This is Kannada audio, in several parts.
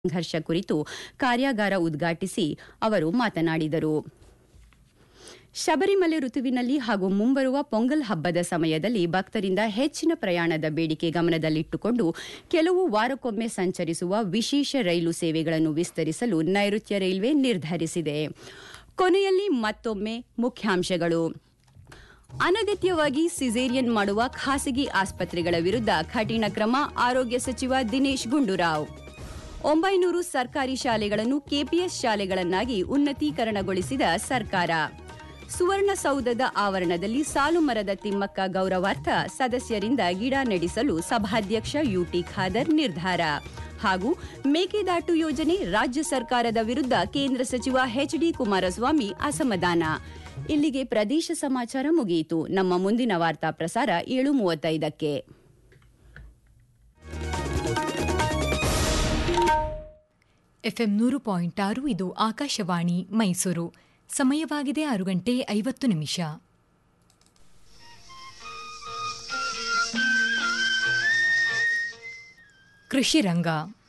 ಸಂಘರ್ಷ ಕುರಿತು ಕಾರ್ಯಾಗಾರ ಉದ್ಘಾಟಿಸಿ ಅವರು ಮಾತನಾಡಿದರು ಶಬರಿಮಲೆ ಋತುವಿನಲ್ಲಿ ಹಾಗೂ ಮುಂಬರುವ ಪೊಂಗಲ್ ಹಬ್ಬದ ಸಮಯದಲ್ಲಿ ಭಕ್ತರಿಂದ ಹೆಚ್ಚಿನ ಪ್ರಯಾಣದ ಬೇಡಿಕೆ ಗಮನದಲ್ಲಿಟ್ಟುಕೊಂಡು ಕೆಲವು ವಾರಕ್ಕೊಮ್ಮೆ ಸಂಚರಿಸುವ ವಿಶೇಷ ರೈಲು ಸೇವೆಗಳನ್ನು ವಿಸ್ತರಿಸಲು ನೈಋತ್ಯ ರೈಲ್ವೆ ನಿರ್ಧರಿಸಿದೆ ಕೊನೆಯಲ್ಲಿ ಮತ್ತೊಮ್ಮೆ ಮುಖ್ಯಾಂಶಗಳು ಅನಗತ್ಯವಾಗಿ ಸಿಸೇರಿಯನ್ ಮಾಡುವ ಖಾಸಗಿ ಆಸ್ಪತ್ರೆಗಳ ವಿರುದ್ಧ ಕಠಿಣ ಕ್ರಮ ಆರೋಗ್ಯ ಸಚಿವ ದಿನೇಶ್ ಗುಂಡೂರಾವ್ ಒಂಬೈನೂರು ಸರ್ಕಾರಿ ಶಾಲೆಗಳನ್ನು ಕೆಪಿಎಸ್ ಶಾಲೆಗಳನ್ನಾಗಿ ಉನ್ನತೀಕರಣಗೊಳಿಸಿದ ಸರ್ಕಾರ ಸುವರ್ಣಸೌಧದ ಆವರಣದಲ್ಲಿ ಸಾಲು ಮರದ ತಿಮ್ಮಕ್ಕ ಗೌರವಾರ್ಥ ಸದಸ್ಯರಿಂದ ಗಿಡ ನೆಡಿಸಲು ಸಭಾಧ್ಯಕ್ಷ ಯುಟಿ ಖಾದರ್ ನಿರ್ಧಾರ ಹಾಗೂ ಮೇಕೆದಾಟು ಯೋಜನೆ ರಾಜ್ಯ ಸರ್ಕಾರದ ವಿರುದ್ಧ ಕೇಂದ್ರ ಸಚಿವ ಎಚ್ಡಿ ಕುಮಾರಸ್ವಾಮಿ ಅಸಮಾಧಾನ ಇಲ್ಲಿಗೆ ಪ್ರದೇಶ ಸಮಾಚಾರ ಮುಗಿಯಿತು ನಮ್ಮ ಮುಂದಿನ ವಾರ್ತಾ ಪ್ರಸಾರ ಏಳು ಮೂವತ್ತೈದಕ್ಕೆ ಎಫ್ಎಂ ನೂರು ಪಾಯಿಂಟ್ ಆರು ಇದು ಆಕಾಶವಾಣಿ ಮೈಸೂರು ಸಮಯವಾಗಿದೆ ಆರು ಗಂಟೆ ಐವತ್ತು ನಿಮಿಷ ಕೃಷಿ ರಂಗ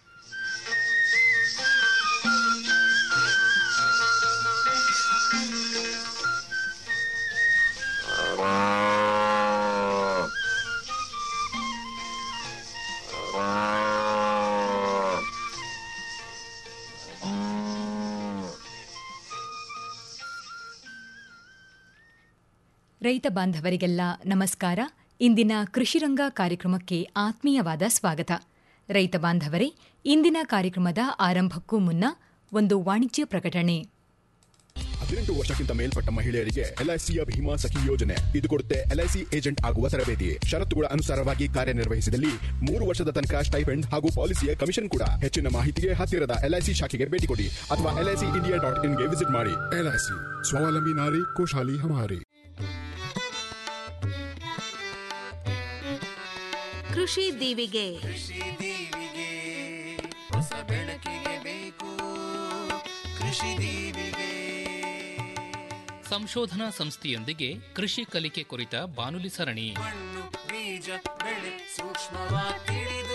ರೈತ ಬಾಂಧವರಿಗೆಲ್ಲ ನಮಸ್ಕಾರ ಇಂದಿನ ಕೃಷಿರಂಗ ಕಾರ್ಯಕ್ರಮಕ್ಕೆ ಆತ್ಮೀಯವಾದ ಸ್ವಾಗತ ರೈತ ಬಾಂಧವರೇ ಇಂದಿನ ಕಾರ್ಯಕ್ರಮದ ಆರಂಭಕ್ಕೂ ಮುನ್ನ ಒಂದು ವಾಣಿಜ್ಯ ಪ್ರಕಟಣೆ ಹದಿನೆಂಟು ವರ್ಷಕ್ಕಿಂತ ಮೇಲ್ಪಟ್ಟ ಮಹಿಳೆಯರಿಗೆ ಎಲ್ಐಸಿಯ ಭೀಮಾ ಸಖಿ ಯೋಜನೆ ಇದು ಕೊಡುತ್ತೆ ಎಲ್ಐಸಿ ಏಜೆಂಟ್ ಆಗುವ ತರಬೇತಿ ಷರತ್ತುಗಳ ಅನುಸಾರವಾಗಿ ಕಾರ್ಯನಿರ್ವಹಿಸಿದಲ್ಲಿ ಮೂರು ವರ್ಷದ ತನಕ ಸ್ಟೈಪೆಂಡ್ ಹಾಗೂ ಪಾಲಿಸಿಯ ಕಮಿಷನ್ ಕೂಡ ಹೆಚ್ಚಿನ ಮಾಹಿತಿಗೆ ಹತ್ತಿರದ ಎಲ್ಐಸಿ ಶಾಖೆಗೆ ಭೇಟಿ ಕೊಡಿ ಅಥವಾ ಎಲ್ಐಸಿ ಇಂಡಿಯಾ ಡಾಟ್ ಇನ್ಗೆ ವಿಸಿಟ್ ಮಾಡಿ एलआईसी स्वावलंबी नारी खुशहाली हमारी ಕೃಷಿ ದೀವಿಗೆ ಕೃಷಿ ದೀವಿಗೆ ಹೊಸ ಬೆಳಕಿಗೆ ಬೇಕು ಕೃಷಿ ದೀವಿಗೆ ಸಂಶೋಧನಾ ಸಂಸ್ಥೆಯೊಂದಿಗೆ ಕೃಷಿ ಕಲಿಕೆ ಕುರಿತ ಬಾನುಲಿ ಸರಣಿ ಮಣ್ಣು ಬೀಜ ಬೆಳೆ ಸೂಕ್ಷ್ಮವಾಗಿ ತಿಳಿದು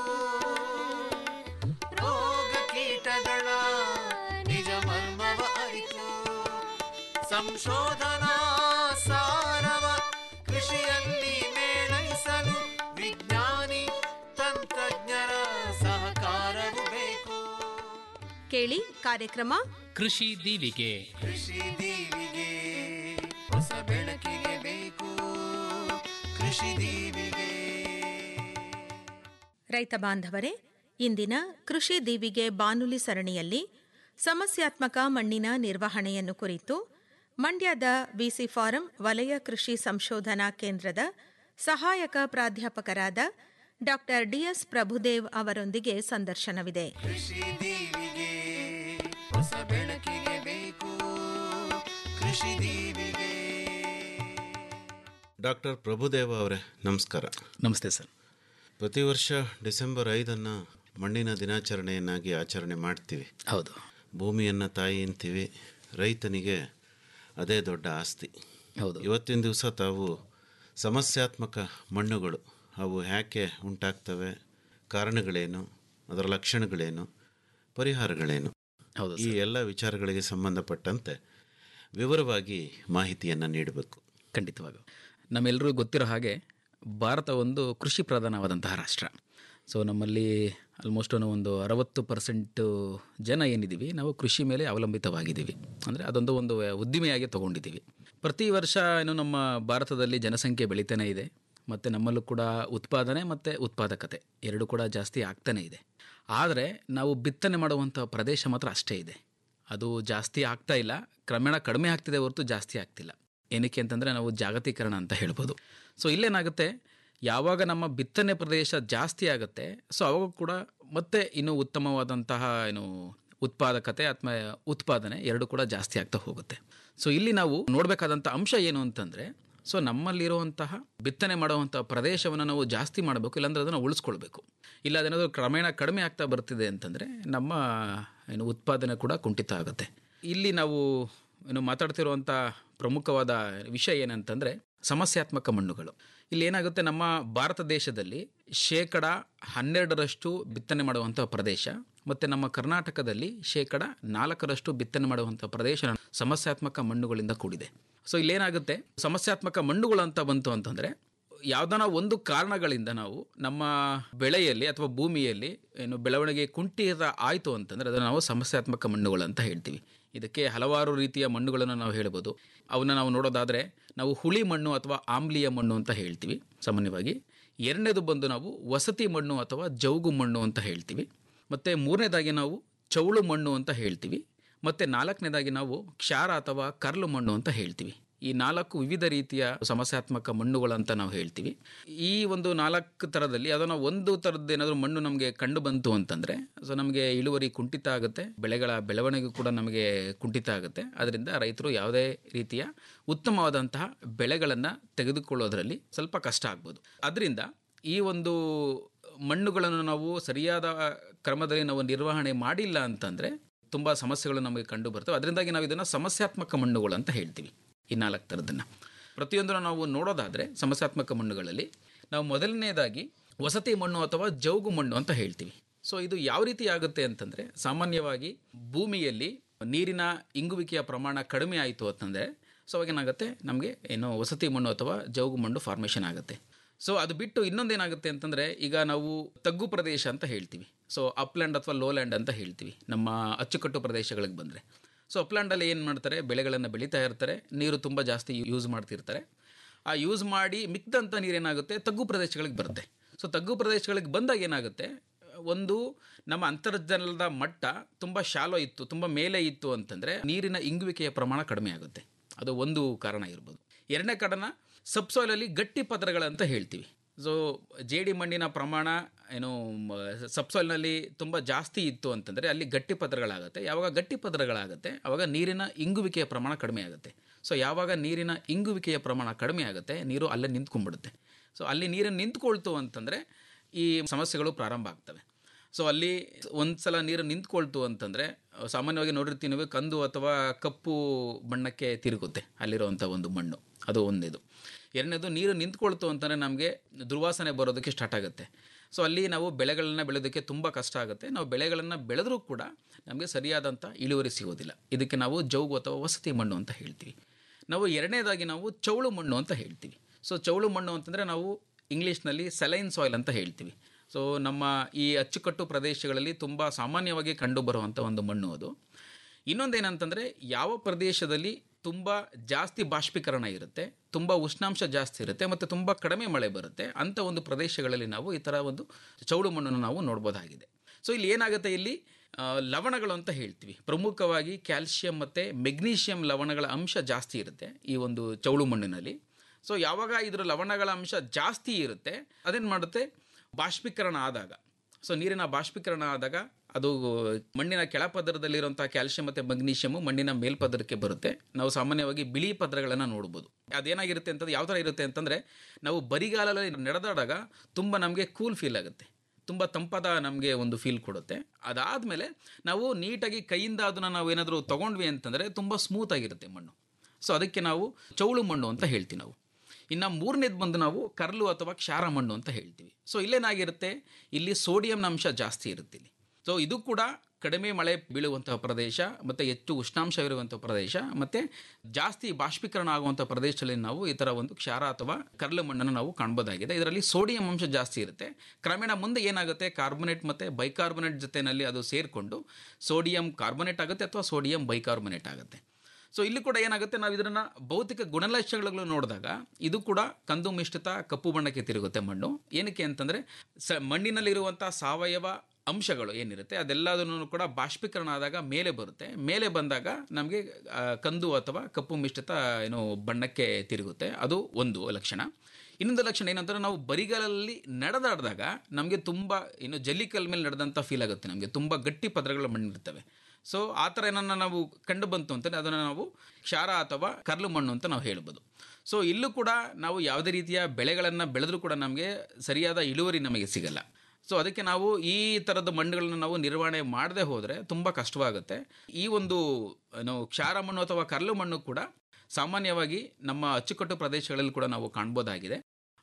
ರೋಗ ಕೀಟಗಳ ನಿಜ ಮರ್ಮವ ಅರಿತು ಸಂಶೋಧನಾ ಸಾರವ ಕೃಷಿಯಲ್ಲಿ ಮೇಳೈಸಲು ವಿಜ್ಞಾನಿ ತಂತ್ರಜ್ಞರ ಸಹಕಾರವು ಬೇಕು ಕೇಳಿ ಕಾರ್ಯಕ್ರಮ ಕೃಷಿ ದೀವಿಗೆ ಕೃಷಿ ದೀವಿಗೆ ಹೊಸ ಬೆಳಕಿಗೆ ಬೇಕು ಕೃಷಿ ದೀವಿಗೆ ರೈತ ಬಾಂಧವರೇ ಇಂದಿನ ಕೃಷಿ ದೀವಿಗೆ ಬಾನುಲಿ ಸರಣಿಯಲ್ಲಿ ಸಮಸ್ಯಾತ್ಮಕ ಮಣ್ಣಿನ ನಿರ್ವಹಣೆಯನ್ನು ಕುರಿತು ಮಂಡ್ಯದ ಬಿಸಿ ಫಾರಂ ವಲಯ ಕೃಷಿ ಸಂಶೋಧನಾ ಕೇಂದ್ರದ ಸಹಾಯಕ ಪ್ರಾಧ್ಯಾಪಕರಾದ ಡಾಕ್ಟರ್ ಡಿಎಸ್ ಪ್ರಭುದೇವ್ ಅವರೊಂದಿಗೆ ಸಂದರ್ಶನವಿದೆ ಕೃಷಿ ದೀವಿಗೆ ಹೊಸ ಬೆಳಕಿಗೆ ಬೇಕು ಕೃಷಿ ದೀವಿಗೆ ಡಾಕ್ಟರ್ ಪ್ರಭುದೇವ ಅವರೇ ನಮಸ್ಕಾರ ನಮಸ್ತೆ ಸರ್ ಪ್ರತಿ ವರ್ಷ ಡಿಸೆಂಬರ್ ಐದನ್ನು ಮಣ್ಣಿನ ದಿನಾಚರಣೆಯನ್ನಾಗಿ ಆಚರಣೆ ಮಾಡ್ತೀವಿ ಹೌದು ಭೂಮಿಯನ್ನು ತಾಯಿ ಅಂತೀವಿ ರೈತನಿಗೆ ಅದೇ ದೊಡ್ಡ ಆಸ್ತಿ ಹೌದು ಇವತ್ತಿನ ದಿವಸ ತಾವು ಸಮಸ್ಯಾತ್ಮಕ ಮಣ್ಣುಗಳು ಅವು ಯಾಕೆ ಉಂಟಾಗ್ತವೆ ಕಾರಣಗಳೇನು ಅದರ ಲಕ್ಷಣಗಳೇನು ಪರಿಹಾರಗಳೇನು ಹೌದು ಈ ಎಲ್ಲ ವಿಚಾರಗಳಿಗೆ ಸಂಬಂಧಪಟ್ಟಂತೆ ವಿವರವಾಗಿ ಮಾಹಿತಿಯನ್ನು ನೀಡಬೇಕು ಖಂಡಿತವಾಗ ನಮ್ಮೆಲ್ಲರಿಗೂ ಗೊತ್ತಿರೋ ಹಾಗೆ ಭಾರತ ಒಂದು ಕೃಷಿ ಪ್ರಧಾನವಾದಂತಹ ರಾಷ್ಟ್ರ ಸೊ ನಮ್ಮಲ್ಲಿ ಆಲ್ಮೋಸ್ಟ್ ನಾವು ಒಂದು ಅರವತ್ತು ಪರ್ಸೆಂಟು ಜನ ಏನಿದ್ದೀವಿ ನಾವು ಕೃಷಿ ಮೇಲೆ ಅವಲಂಬಿತವಾಗಿದ್ದೀವಿ ಅಂದರೆ ಅದೊಂದು ಒಂದು ಉದ್ದಿಮೆಯಾಗಿ ತೊಗೊಂಡಿದ್ದೀವಿ ಪ್ರತಿ ವರ್ಷ ಏನು ನಮ್ಮ ಭಾರತದಲ್ಲಿ ಜನಸಂಖ್ಯೆ ಬೆಳೀತಾನೆ ಇದೆ ಮತ್ತು ನಮ್ಮಲ್ಲೂ ಕೂಡ ಉತ್ಪಾದನೆ ಮತ್ತು ಉತ್ಪಾದಕತೆ ಎರಡು ಕೂಡ ಜಾಸ್ತಿ ಆಗ್ತಾನೇ ಇದೆ ಆದರೆ ನಾವು ಬಿತ್ತನೆ ಮಾಡುವಂಥ ಪ್ರದೇಶ ಮಾತ್ರ ಅಷ್ಟೇ ಇದೆ ಅದು ಜಾಸ್ತಿ ಆಗ್ತಾ ಇಲ್ಲ ಕ್ರಮೇಣ ಕಡಿಮೆ ಆಗ್ತಿದೆ ಹೊರತು ಜಾಸ್ತಿ ಆಗ್ತಿಲ್ಲ ಏನಕ್ಕೆ ಅಂತಂದರೆ ನಾವು ಜಾಗತೀಕರಣ ಅಂತ ಹೇಳ್ಬೋದು ಸೊ ಇಲ್ಲೇನಾಗುತ್ತೆ ಯಾವಾಗ ನಮ್ಮ ಬಿತ್ತನೆ ಪ್ರದೇಶ ಜಾಸ್ತಿ ಆಗುತ್ತೆ ಸೊ ಅವಾಗ ಕೂಡ ಮತ್ತೆ ಇನ್ನೂ ಉತ್ತಮವಾದಂತಹ ಏನು ಉತ್ಪಾದಕತೆ ಅಥವಾ ಉತ್ಪಾದನೆ ಎರಡು ಕೂಡ ಜಾಸ್ತಿ ಆಗ್ತಾ ಹೋಗುತ್ತೆ ಸೊ ಇಲ್ಲಿ ನಾವು ನೋಡಬೇಕಾದಂಥ ಅಂಶ ಏನು ಅಂತಂದರೆ ಸೊ ನಮ್ಮಲ್ಲಿರುವಂತಹ ಬಿತ್ತನೆ ಮಾಡುವಂಥ ಪ್ರದೇಶವನ್ನು ನಾವು ಜಾಸ್ತಿ ಮಾಡಬೇಕು ಇಲ್ಲಾಂದ್ರೆ ಅದನ್ನು ಉಳಿಸ್ಕೊಳ್ಬೇಕು ಇಲ್ಲ ಅದೇನಾದರೂ ಕ್ರಮೇಣ ಕಡಿಮೆ ಆಗ್ತಾ ಬರ್ತಿದೆ ಅಂತಂದರೆ ನಮ್ಮ ಏನು ಉತ್ಪಾದನೆ ಕೂಡ ಕುಂಠಿತ ಆಗುತ್ತೆ ಇಲ್ಲಿ ನಾವು ಏನು ಮಾತಾಡ್ತಿರುವಂಥ ಪ್ರಮುಖವಾದ ವಿಷಯ ಏನಂತಂದರೆ ಸಮಸ್ಯಾತ್ಮಕ ಮಣ್ಣುಗಳು ಇಲ್ಲಿ ಏನಾಗುತ್ತೆ ನಮ್ಮ ಭಾರತ ದೇಶದಲ್ಲಿ ಶೇಕಡ ಹನ್ನೆರಡರಷ್ಟು ಬಿತ್ತನೆ ಮಾಡುವಂಥ ಪ್ರದೇಶ ಮತ್ತು ನಮ್ಮ ಕರ್ನಾಟಕದಲ್ಲಿ ಶೇಕಡ ನಾಲ್ಕರಷ್ಟು ಬಿತ್ತನೆ ಮಾಡುವಂಥ ಪ್ರದೇಶ ಸಮಸ್ಯಾತ್ಮಕ ಮಣ್ಣುಗಳಿಂದ ಕೂಡಿದೆ ಸೊ ಇಲ್ಲೇನಾಗುತ್ತೆ ಸಮಸ್ಯಾತ್ಮಕ ಮಣ್ಣುಗಳು ಅಂತ ಬಂತು ಅಂತಂದರೆ ಯಾವ್ದಾನ ಒಂದು ಕಾರಣಗಳಿಂದ ನಾವು ನಮ್ಮ ಬೆಳೆಯಲ್ಲಿ ಅಥವಾ ಭೂಮಿಯಲ್ಲಿ ಏನು ಬೆಳವಣಿಗೆ ಕುಂಠಿತ ಆಯಿತು ಅಂತಂದರೆ ಅದನ್ನು ನಾವು ಸಮಸ್ಯಾತ್ಮಕ ಮಣ್ಣುಗಳು ಅಂತ ಹೇಳ್ತೀವಿ ಇದಕ್ಕೆ ಹಲವಾರು ರೀತಿಯ ಮಣ್ಣುಗಳನ್ನು ನಾವು ಹೇಳ್ಬೋದು ಅವನ್ನ ನಾವು ನೋಡೋದಾದರೆ ನಾವು ಹುಳಿ ಮಣ್ಣು ಅಥವಾ ಆಮ್ಲೀಯ ಮಣ್ಣು ಅಂತ ಹೇಳ್ತೀವಿ ಸಾಮಾನ್ಯವಾಗಿ ಎರಡನೇದು ಬಂದು ನಾವು ವಸತಿ ಮಣ್ಣು ಅಥವಾ ಜೌಗು ಮಣ್ಣು ಅಂತ ಹೇಳ್ತೀವಿ ಮತ್ತು ಮೂರನೇದಾಗಿ ನಾವು ಚೌಳು ಮಣ್ಣು ಅಂತ ಹೇಳ್ತೀವಿ ಮತ್ತು ನಾಲ್ಕನೇದಾಗಿ ನಾವು ಕ್ಷಾರ ಅಥವಾ ಕರ್ಲು ಮಣ್ಣು ಅಂತ ಹೇಳ್ತೀವಿ ಈ ನಾಲ್ಕು ವಿವಿಧ ರೀತಿಯ ಸಮಸ್ಯಾತ್ಮಕ ಮಣ್ಣುಗಳಂತ ನಾವು ಹೇಳ್ತೀವಿ ಈ ಒಂದು ನಾಲ್ಕು ಥರದಲ್ಲಿ ಅದನ್ನು ಒಂದು ಥರದ್ದು ಏನಾದರೂ ಮಣ್ಣು ನಮಗೆ ಕಂಡು ಬಂತು ಅಂತಂದರೆ ಸೊ ನಮಗೆ ಇಳುವರಿ ಕುಂಠಿತ ಆಗುತ್ತೆ ಬೆಳೆಗಳ ಬೆಳವಣಿಗೆ ಕೂಡ ನಮಗೆ ಕುಂಠಿತ ಆಗುತ್ತೆ ಅದರಿಂದ ರೈತರು ಯಾವುದೇ ರೀತಿಯ ಉತ್ತಮವಾದಂತಹ ಬೆಳೆಗಳನ್ನು ತೆಗೆದುಕೊಳ್ಳೋದರಲ್ಲಿ ಸ್ವಲ್ಪ ಕಷ್ಟ ಆಗ್ಬೋದು ಅದರಿಂದ ಈ ಒಂದು ಮಣ್ಣುಗಳನ್ನು ನಾವು ಸರಿಯಾದ ಕ್ರಮದಲ್ಲಿ ನಾವು ನಿರ್ವಹಣೆ ಮಾಡಿಲ್ಲ ಅಂತಂದರೆ ತುಂಬ ಸಮಸ್ಯೆಗಳು ನಮಗೆ ಕಂಡು ಬರ್ತವೆ ಅದರಿಂದಾಗಿ ನಾವು ಇದನ್ನು ಸಮಸ್ಯಾತ್ಮಕ ಮಣ್ಣುಗಳು ಅಂತ ಹೇಳ್ತೀವಿ ಈ ನಾಲ್ಕು ಥರದನ್ನು ಪ್ರತಿಯೊಂದನ್ನು ನಾವು ನೋಡೋದಾದರೆ ಸಮಸ್ಯಾತ್ಮಕ ಮಣ್ಣುಗಳಲ್ಲಿ ನಾವು ಮೊದಲನೇದಾಗಿ ವಸತಿ ಮಣ್ಣು ಅಥವಾ ಜೌಗು ಮಣ್ಣು ಅಂತ ಹೇಳ್ತೀವಿ ಸೊ ಇದು ಯಾವ ರೀತಿ ಆಗುತ್ತೆ ಅಂತಂದರೆ ಸಾಮಾನ್ಯವಾಗಿ ಭೂಮಿಯಲ್ಲಿ ನೀರಿನ ಇಂಗುವಿಕೆಯ ಪ್ರಮಾಣ ಕಡಿಮೆ ಆಯಿತು ಅಂತಂದರೆ ಸೊ ಅವಾಗ ಏನಾಗುತ್ತೆ ನಮಗೆ ಏನು ವಸತಿ ಮಣ್ಣು ಅಥವಾ ಜೌಗು ಮಣ್ಣು ಫಾರ್ಮೇಷನ್ ಆಗುತ್ತೆ ಸೊ ಅದು ಬಿಟ್ಟು ಇನ್ನೊಂದೇನಾಗುತ್ತೆ ಅಂತಂದರೆ ಈಗ ನಾವು ತಗ್ಗು ಪ್ರದೇಶ ಅಂತ ಹೇಳ್ತೀವಿ ಸೊ ಅಪ್ಲ್ಯಾಂಡ್ ಅಥವಾ ಲೋಲ್ಯಾಂಡ್ ಅಂತ ಹೇಳ್ತೀವಿ ನಮ್ಮ ಅಚ್ಚುಕಟ್ಟು ಪ್ರದೇಶಗಳಿಗೆ ಬಂದರೆ ಸೊ ಅಪ್ಲ್ಯಾಂಡಲ್ಲಿ ಏನು ಮಾಡ್ತಾರೆ ಬೆಳೆಗಳನ್ನು ಬೆಳೀತಾ ಇರ್ತಾರೆ ನೀರು ತುಂಬ ಜಾಸ್ತಿ ಯೂಸ್ ಮಾಡ್ತಿರ್ತಾರೆ ಆ ಯೂಸ್ ಮಾಡಿ ಮಿಕ್ಕಿದಂಥ ನೀರೇನಾಗುತ್ತೆ ತಗ್ಗು ಪ್ರದೇಶಗಳಿಗೆ ಬರುತ್ತೆ ಸೊ ತಗ್ಗು ಪ್ರದೇಶಗಳಿಗೆ ಬಂದಾಗ ಏನಾಗುತ್ತೆ ಒಂದು ನಮ್ಮ ಅಂತರ್ಜಲದ ಮಟ್ಟ ತುಂಬ ಶಾಲೋ ಇತ್ತು ತುಂಬ ಮೇಲೆ ಇತ್ತು ಅಂತಂದರೆ ನೀರಿನ ಇಂಗುವಿಕೆಯ ಪ್ರಮಾಣ ಕಡಿಮೆ ಆಗುತ್ತೆ ಅದು ಒಂದು ಕಾರಣ ಇರ್ಬೋದು ಎರಡನೇ ಕಾರಣ ಸಬ್ಸಾಯ್ಲಲ್ಲಿ ಗಟ್ಟಿ ಪದರಗಳಂತ ಹೇಳ್ತೀವಿ ಸೊ ಜೇಡಿ ಮಣ್ಣಿನ ಪ್ರಮಾಣ ಏನು ಸಬ್ಸಾಯ್ಲ್ನಲ್ಲಿ ತುಂಬ ಜಾಸ್ತಿ ಇತ್ತು ಅಂತಂದರೆ ಅಲ್ಲಿ ಗಟ್ಟಿ ಪದರಗಳಾಗುತ್ತೆ ಯಾವಾಗ ಗಟ್ಟಿ ಪದರಗಳಾಗುತ್ತೆ ಆವಾಗ ನೀರಿನ ಇಂಗುವಿಕೆಯ ಪ್ರಮಾಣ ಕಡಿಮೆ ಆಗುತ್ತೆ ಸೊ ಯಾವಾಗ ನೀರಿನ ಇಂಗುವಿಕೆಯ ಪ್ರಮಾಣ ಕಡಿಮೆ ಆಗುತ್ತೆ ನೀರು ಅಲ್ಲೇ ನಿಂತ್ಕೊಂಡ್ಬಿಡುತ್ತೆ ಸೊ ಅಲ್ಲಿ ನೀರನ್ನು ನಿಂತ್ಕೊಳ್ತು ಅಂತಂದರೆ ಈ ಸಮಸ್ಯೆಗಳು ಪ್ರಾರಂಭ ಆಗ್ತವೆ ಸೊ ಅಲ್ಲಿ ಒಂದು ಸಲ ನೀರು ನಿಂತ್ಕೊಳ್ತು ಅಂತಂದರೆ ಸಾಮಾನ್ಯವಾಗಿ ನೋಡಿರ್ತೀವಿ ನೀವು ಕಂದು ಅಥವಾ ಕಪ್ಪು ಬಣ್ಣಕ್ಕೆ ತಿರುಗುತ್ತೆ ಅಲ್ಲಿರುವಂಥ ಒಂದು ಮಣ್ಣು ಅದು ಒಂದೇದು ಎರಡನೇದು ನೀರು ನಿಂತ್ಕೊಳ್ತು ಅಂತಂದರೆ ನಮಗೆ ದುರ್ವಾಸನೆ ಬರೋದಕ್ಕೆ ಸ್ಟಾರ್ಟ್ ಆಗುತ್ತೆ ಸೊ ಅಲ್ಲಿ ನಾವು ಬೆಳೆಗಳನ್ನ ಬೆಳೆಯೋದಕ್ಕೆ ತುಂಬ ಕಷ್ಟ ಆಗುತ್ತೆ ನಾವು ಬೆಳೆಗಳನ್ನು ಬೆಳೆದರೂ ಕೂಡ ನಮಗೆ ಸರಿಯಾದಂಥ ಇಳುವರಿ ಸಿಗೋದಿಲ್ಲ ಇದಕ್ಕೆ ನಾವು ಜೌಗು ಅಥವಾ ವಸತಿ ಮಣ್ಣು ಅಂತ ಹೇಳ್ತೀವಿ ನಾವು ಎರಡನೇದಾಗಿ ನಾವು ಚೌಳು ಮಣ್ಣು ಅಂತ ಹೇಳ್ತೀವಿ ಸೊ ಚೌಳು ಮಣ್ಣು ಅಂತಂದರೆ ನಾವು ಇಂಗ್ಲೀಷ್ನಲ್ಲಿ ಸಲೈನ್ ಸಾಯಿಲ್ ಅಂತ ಹೇಳ್ತೀವಿ ಸೊ ನಮ್ಮ ಈ ಅಚ್ಚುಕಟ್ಟು ಪ್ರದೇಶಗಳಲ್ಲಿ ತುಂಬ ಸಾಮಾನ್ಯವಾಗಿ ಕಂಡುಬರುವಂಥ ಒಂದು ಮಣ್ಣು ಅದು ಇನ್ನೊಂದೇನಂತಂದರೆ ಯಾವ ಪ್ರದೇಶದಲ್ಲಿ ತುಂಬ ಜಾಸ್ತಿ ಬಾಷ್ಪೀಕರಣ ಇರುತ್ತೆ ತುಂಬ ಉಷ್ಣಾಂಶ ಜಾಸ್ತಿ ಇರುತ್ತೆ ಮತ್ತು ತುಂಬ ಕಡಿಮೆ ಮಳೆ ಬರುತ್ತೆ ಅಂಥ ಒಂದು ಪ್ರದೇಶಗಳಲ್ಲಿ ನಾವು ಈ ಥರ ಒಂದು ಚೌಳು ಮಣ್ಣನ್ನು ನಾವು ನೋಡ್ಬೋದಾಗಿದೆ ಸೊ ಇಲ್ಲಿ ಏನಾಗುತ್ತೆ ಇಲ್ಲಿ ಆ, ಲವಣಗಳು ಅಂತ ಹೇಳ್ತೀವಿ ಪ್ರಮುಖವಾಗಿ ಕ್ಯಾಲ್ಶಿಯಂ ಮತ್ತು ಮೆಗ್ನೀಷಿಯಂ ಲವಣಗಳ ಅಂಶ ಜಾಸ್ತಿ ಇರುತ್ತೆ ಈ ಒಂದು ಚೌಳು ಮಣ್ಣಿನಲ್ಲಿ ಸೊ ಯಾವಾಗ ಇದರ ಲವಣಗಳ ಅಂಶ ಜಾಸ್ತಿ ಇರುತ್ತೆ ಅದೇನು ಮಾಡುತ್ತೆ ಬಾಷ್ಪೀಕರಣ ಆದಾಗ ಸೊ ನೀರಿನ ಬಾಷ್ಪೀಕರಣ ಆದಾಗ ಅದು ಮಣ್ಣಿನ ಕೆಳಪದರದಲ್ಲಿರುವಂಥ ಕ್ಯಾಲ್ಶಿಯಂ ಮತ್ತು ಮಗ್ನೀಷಿಯಮು ಮಣ್ಣಿನ ಮೇಲ್ಪದರಕ್ಕೆ ಬರುತ್ತೆ ನಾವು ಸಾಮಾನ್ಯವಾಗಿ ಬಿಳಿ ಪದರಗಳನ್ನು ನೋಡ್ಬೋದು ಅದೇನಾಗಿರುತ್ತೆ ಅಂತಂದ್ರೆ ಯಾವ ಥರ ಇರುತ್ತೆ ಅಂತಂದರೆ ನಾವು ಬರಿಗಾಲಲ್ಲಿ ನಡೆದಾಡಾಗ ತುಂಬ ನಮಗೆ ಕೂಲ್ ಫೀಲ್ ಆಗುತ್ತೆ ತುಂಬ ತಂಪಾದ ನಮಗೆ ಒಂದು ಫೀಲ್ ಕೊಡುತ್ತೆ ಅದಾದಮೇಲೆ ನಾವು ನೀಟಾಗಿ ಕೈಯಿಂದ ಅದನ್ನು ನಾವು ಏನಾದರೂ ತೊಗೊಂಡ್ವಿ ಅಂತಂದರೆ ತುಂಬ ಸ್ಮೂತ್ ಆಗಿರುತ್ತೆ ಮಣ್ಣು ಸೊ ಅದಕ್ಕೆ ನಾವು ಚೌಳು ಮಣ್ಣು ಅಂತ ಹೇಳ್ತೀವಿ ನಾವು ಇನ್ನು ಮೂರನೇದು ಬಂದು ನಾವು ಕರ್ಲು ಅಥವಾ ಕ್ಷಾರ ಮಣ್ಣು ಅಂತ ಹೇಳ್ತೀವಿ ಸೊ ಇಲ್ಲೇನಾಗಿರುತ್ತೆ ಇಲ್ಲಿ ಸೋಡಿಯಂನ ಅಂಶ ಜಾಸ್ತಿ ಇರುತ್ತೆ ಇಲ್ಲಿ ಸೊ ಇದು ಕೂಡ ಕಡಿಮೆ ಮಳೆ ಬೀಳುವಂತಹ ಪ್ರದೇಶ ಮತ್ತು ಹೆಚ್ಚು ಉಷ್ಣಾಂಶವಿರುವಂಥ ಪ್ರದೇಶ ಮತ್ತು ಜಾಸ್ತಿ ಬಾಷ್ಪೀಕರಣ ಆಗುವಂಥ ಪ್ರದೇಶದಲ್ಲಿ ನಾವು ಈ ಥರ ಒಂದು ಕ್ಷಾರ ಅಥವಾ ಕರ್ಲು ಮಣ್ಣನ್ನು ನಾವು ಕಾಣ್ಬೋದಾಗಿದೆ ಇದರಲ್ಲಿ ಸೋಡಿಯಂ ಅಂಶ ಜಾಸ್ತಿ ಇರುತ್ತೆ ಕ್ರಮೇಣ ಮುಂದೆ ಏನಾಗುತ್ತೆ ಕಾರ್ಬೊನೇಟ್ ಮತ್ತು ಬೈಕಾರ್ಬೊನೇಟ್ ಜೊತೆಯಲ್ಲಿ ಅದು ಸೇರಿಕೊಂಡು ಸೋಡಿಯಂ ಕಾರ್ಬೊನೇಟ್ ಆಗುತ್ತೆ ಅಥವಾ ಸೋಡಿಯಂ ಬೈಕಾರ್ಬೊನೇಟ್ ಆಗುತ್ತೆ ಸೊ ಇಲ್ಲಿ ಕೂಡ ಏನಾಗುತ್ತೆ ನಾವು ಇದನ್ನು ಭೌತಿಕ ಗುಣಲಕ್ಷಣಗಳು ನೋಡಿದಾಗ ಇದು ಕೂಡ ಕಂದು ಮಿಶ್ರಿತ ಕಪ್ಪು ಬಣ್ಣಕ್ಕೆ ತಿರುಗುತ್ತೆ ಮಣ್ಣು ಏನಕ್ಕೆ ಅಂತಂದರೆ ಸ ಮಣ್ಣಿನಲ್ಲಿರುವಂಥ ಸಾವಯವ ಅಂಶಗಳು ಏನಿರುತ್ತೆ ಅದೆಲ್ಲದನ್ನು ಕೂಡ ಬಾಷ್ಪೀಕರಣ ಆದಾಗ ಮೇಲೆ ಬರುತ್ತೆ ಮೇಲೆ ಬಂದಾಗ ನಮಗೆ ಆ, ಕಂದು ಅಥವಾ ಕಪ್ಪು ಮಿಶ್ರಿತ ಏನು ಬಣ್ಣಕ್ಕೆ ತಿರುಗುತ್ತೆ ಅದು ಒಂದು ಲಕ್ಷಣ ಇನ್ನೊಂದು ಲಕ್ಷಣ ಏನಂತಂದ್ರೆ ನಾವು ಬರಿಗಾಲಲ್ಲಿ ನಡೆದಾಡಿದಾಗ ನಮಗೆ ತುಂಬ ಏನು ಜಲ್ಲಿಕಲ್ ಮೇಲೆ ನಡೆದಂಥ ಫೀಲ್ ಆಗುತ್ತೆ ನಮಗೆ ತುಂಬ ಗಟ್ಟಿ ಪದರಗಳು ಮಣ್ಣಿರ್ತವೆ ಸೊ ಆ ಥರ ಏನನ್ನ ನಾವು ಕಂಡು ಬಂತು ಅಂತಂದರೆ ಅದನ್ನು ನಾವು ಕ್ಷಾರ ಅಥವಾ ಕರ್ಲು ಮಣ್ಣು ಅಂತ ನಾವು ಹೇಳ್ಬೋದು ಸೊ ಇಲ್ಲೂ ಕೂಡ ನಾವು ಯಾವುದೇ ರೀತಿಯ ಬೆಳೆಗಳನ್ನು ಬೆಳೆದ್ರೂ ಕೂಡ ನಮಗೆ ಸರಿಯಾದ ಇಳುವರಿ ನಮಗೆ ಸಿಗಲ್ಲ ಸೊ ಅದಕ್ಕೆ ನಾವು ಈ ಥರದ ಮಣ್ಣುಗಳನ್ನು ನಾವು ನಿರ್ವಹಣೆ ಮಾಡದೆ ಹೋದರೆ ತುಂಬ ಕಷ್ಟವಾಗುತ್ತೆ ಈ ಒಂದು ಏನು ಕ್ಷಾರ ಮಣ್ಣು ಅಥವಾ ಕರ್ಲು ಮಣ್ಣು ಕೂಡ ಸಾಮಾನ್ಯವಾಗಿ ನಮ್ಮ ಅಚ್ಚುಕಟ್ಟು ಪ್ರದೇಶಗಳಲ್ಲಿ ಕೂಡ ನಾವು ಕಾಣ್ಬೋದಾಗಿದೆ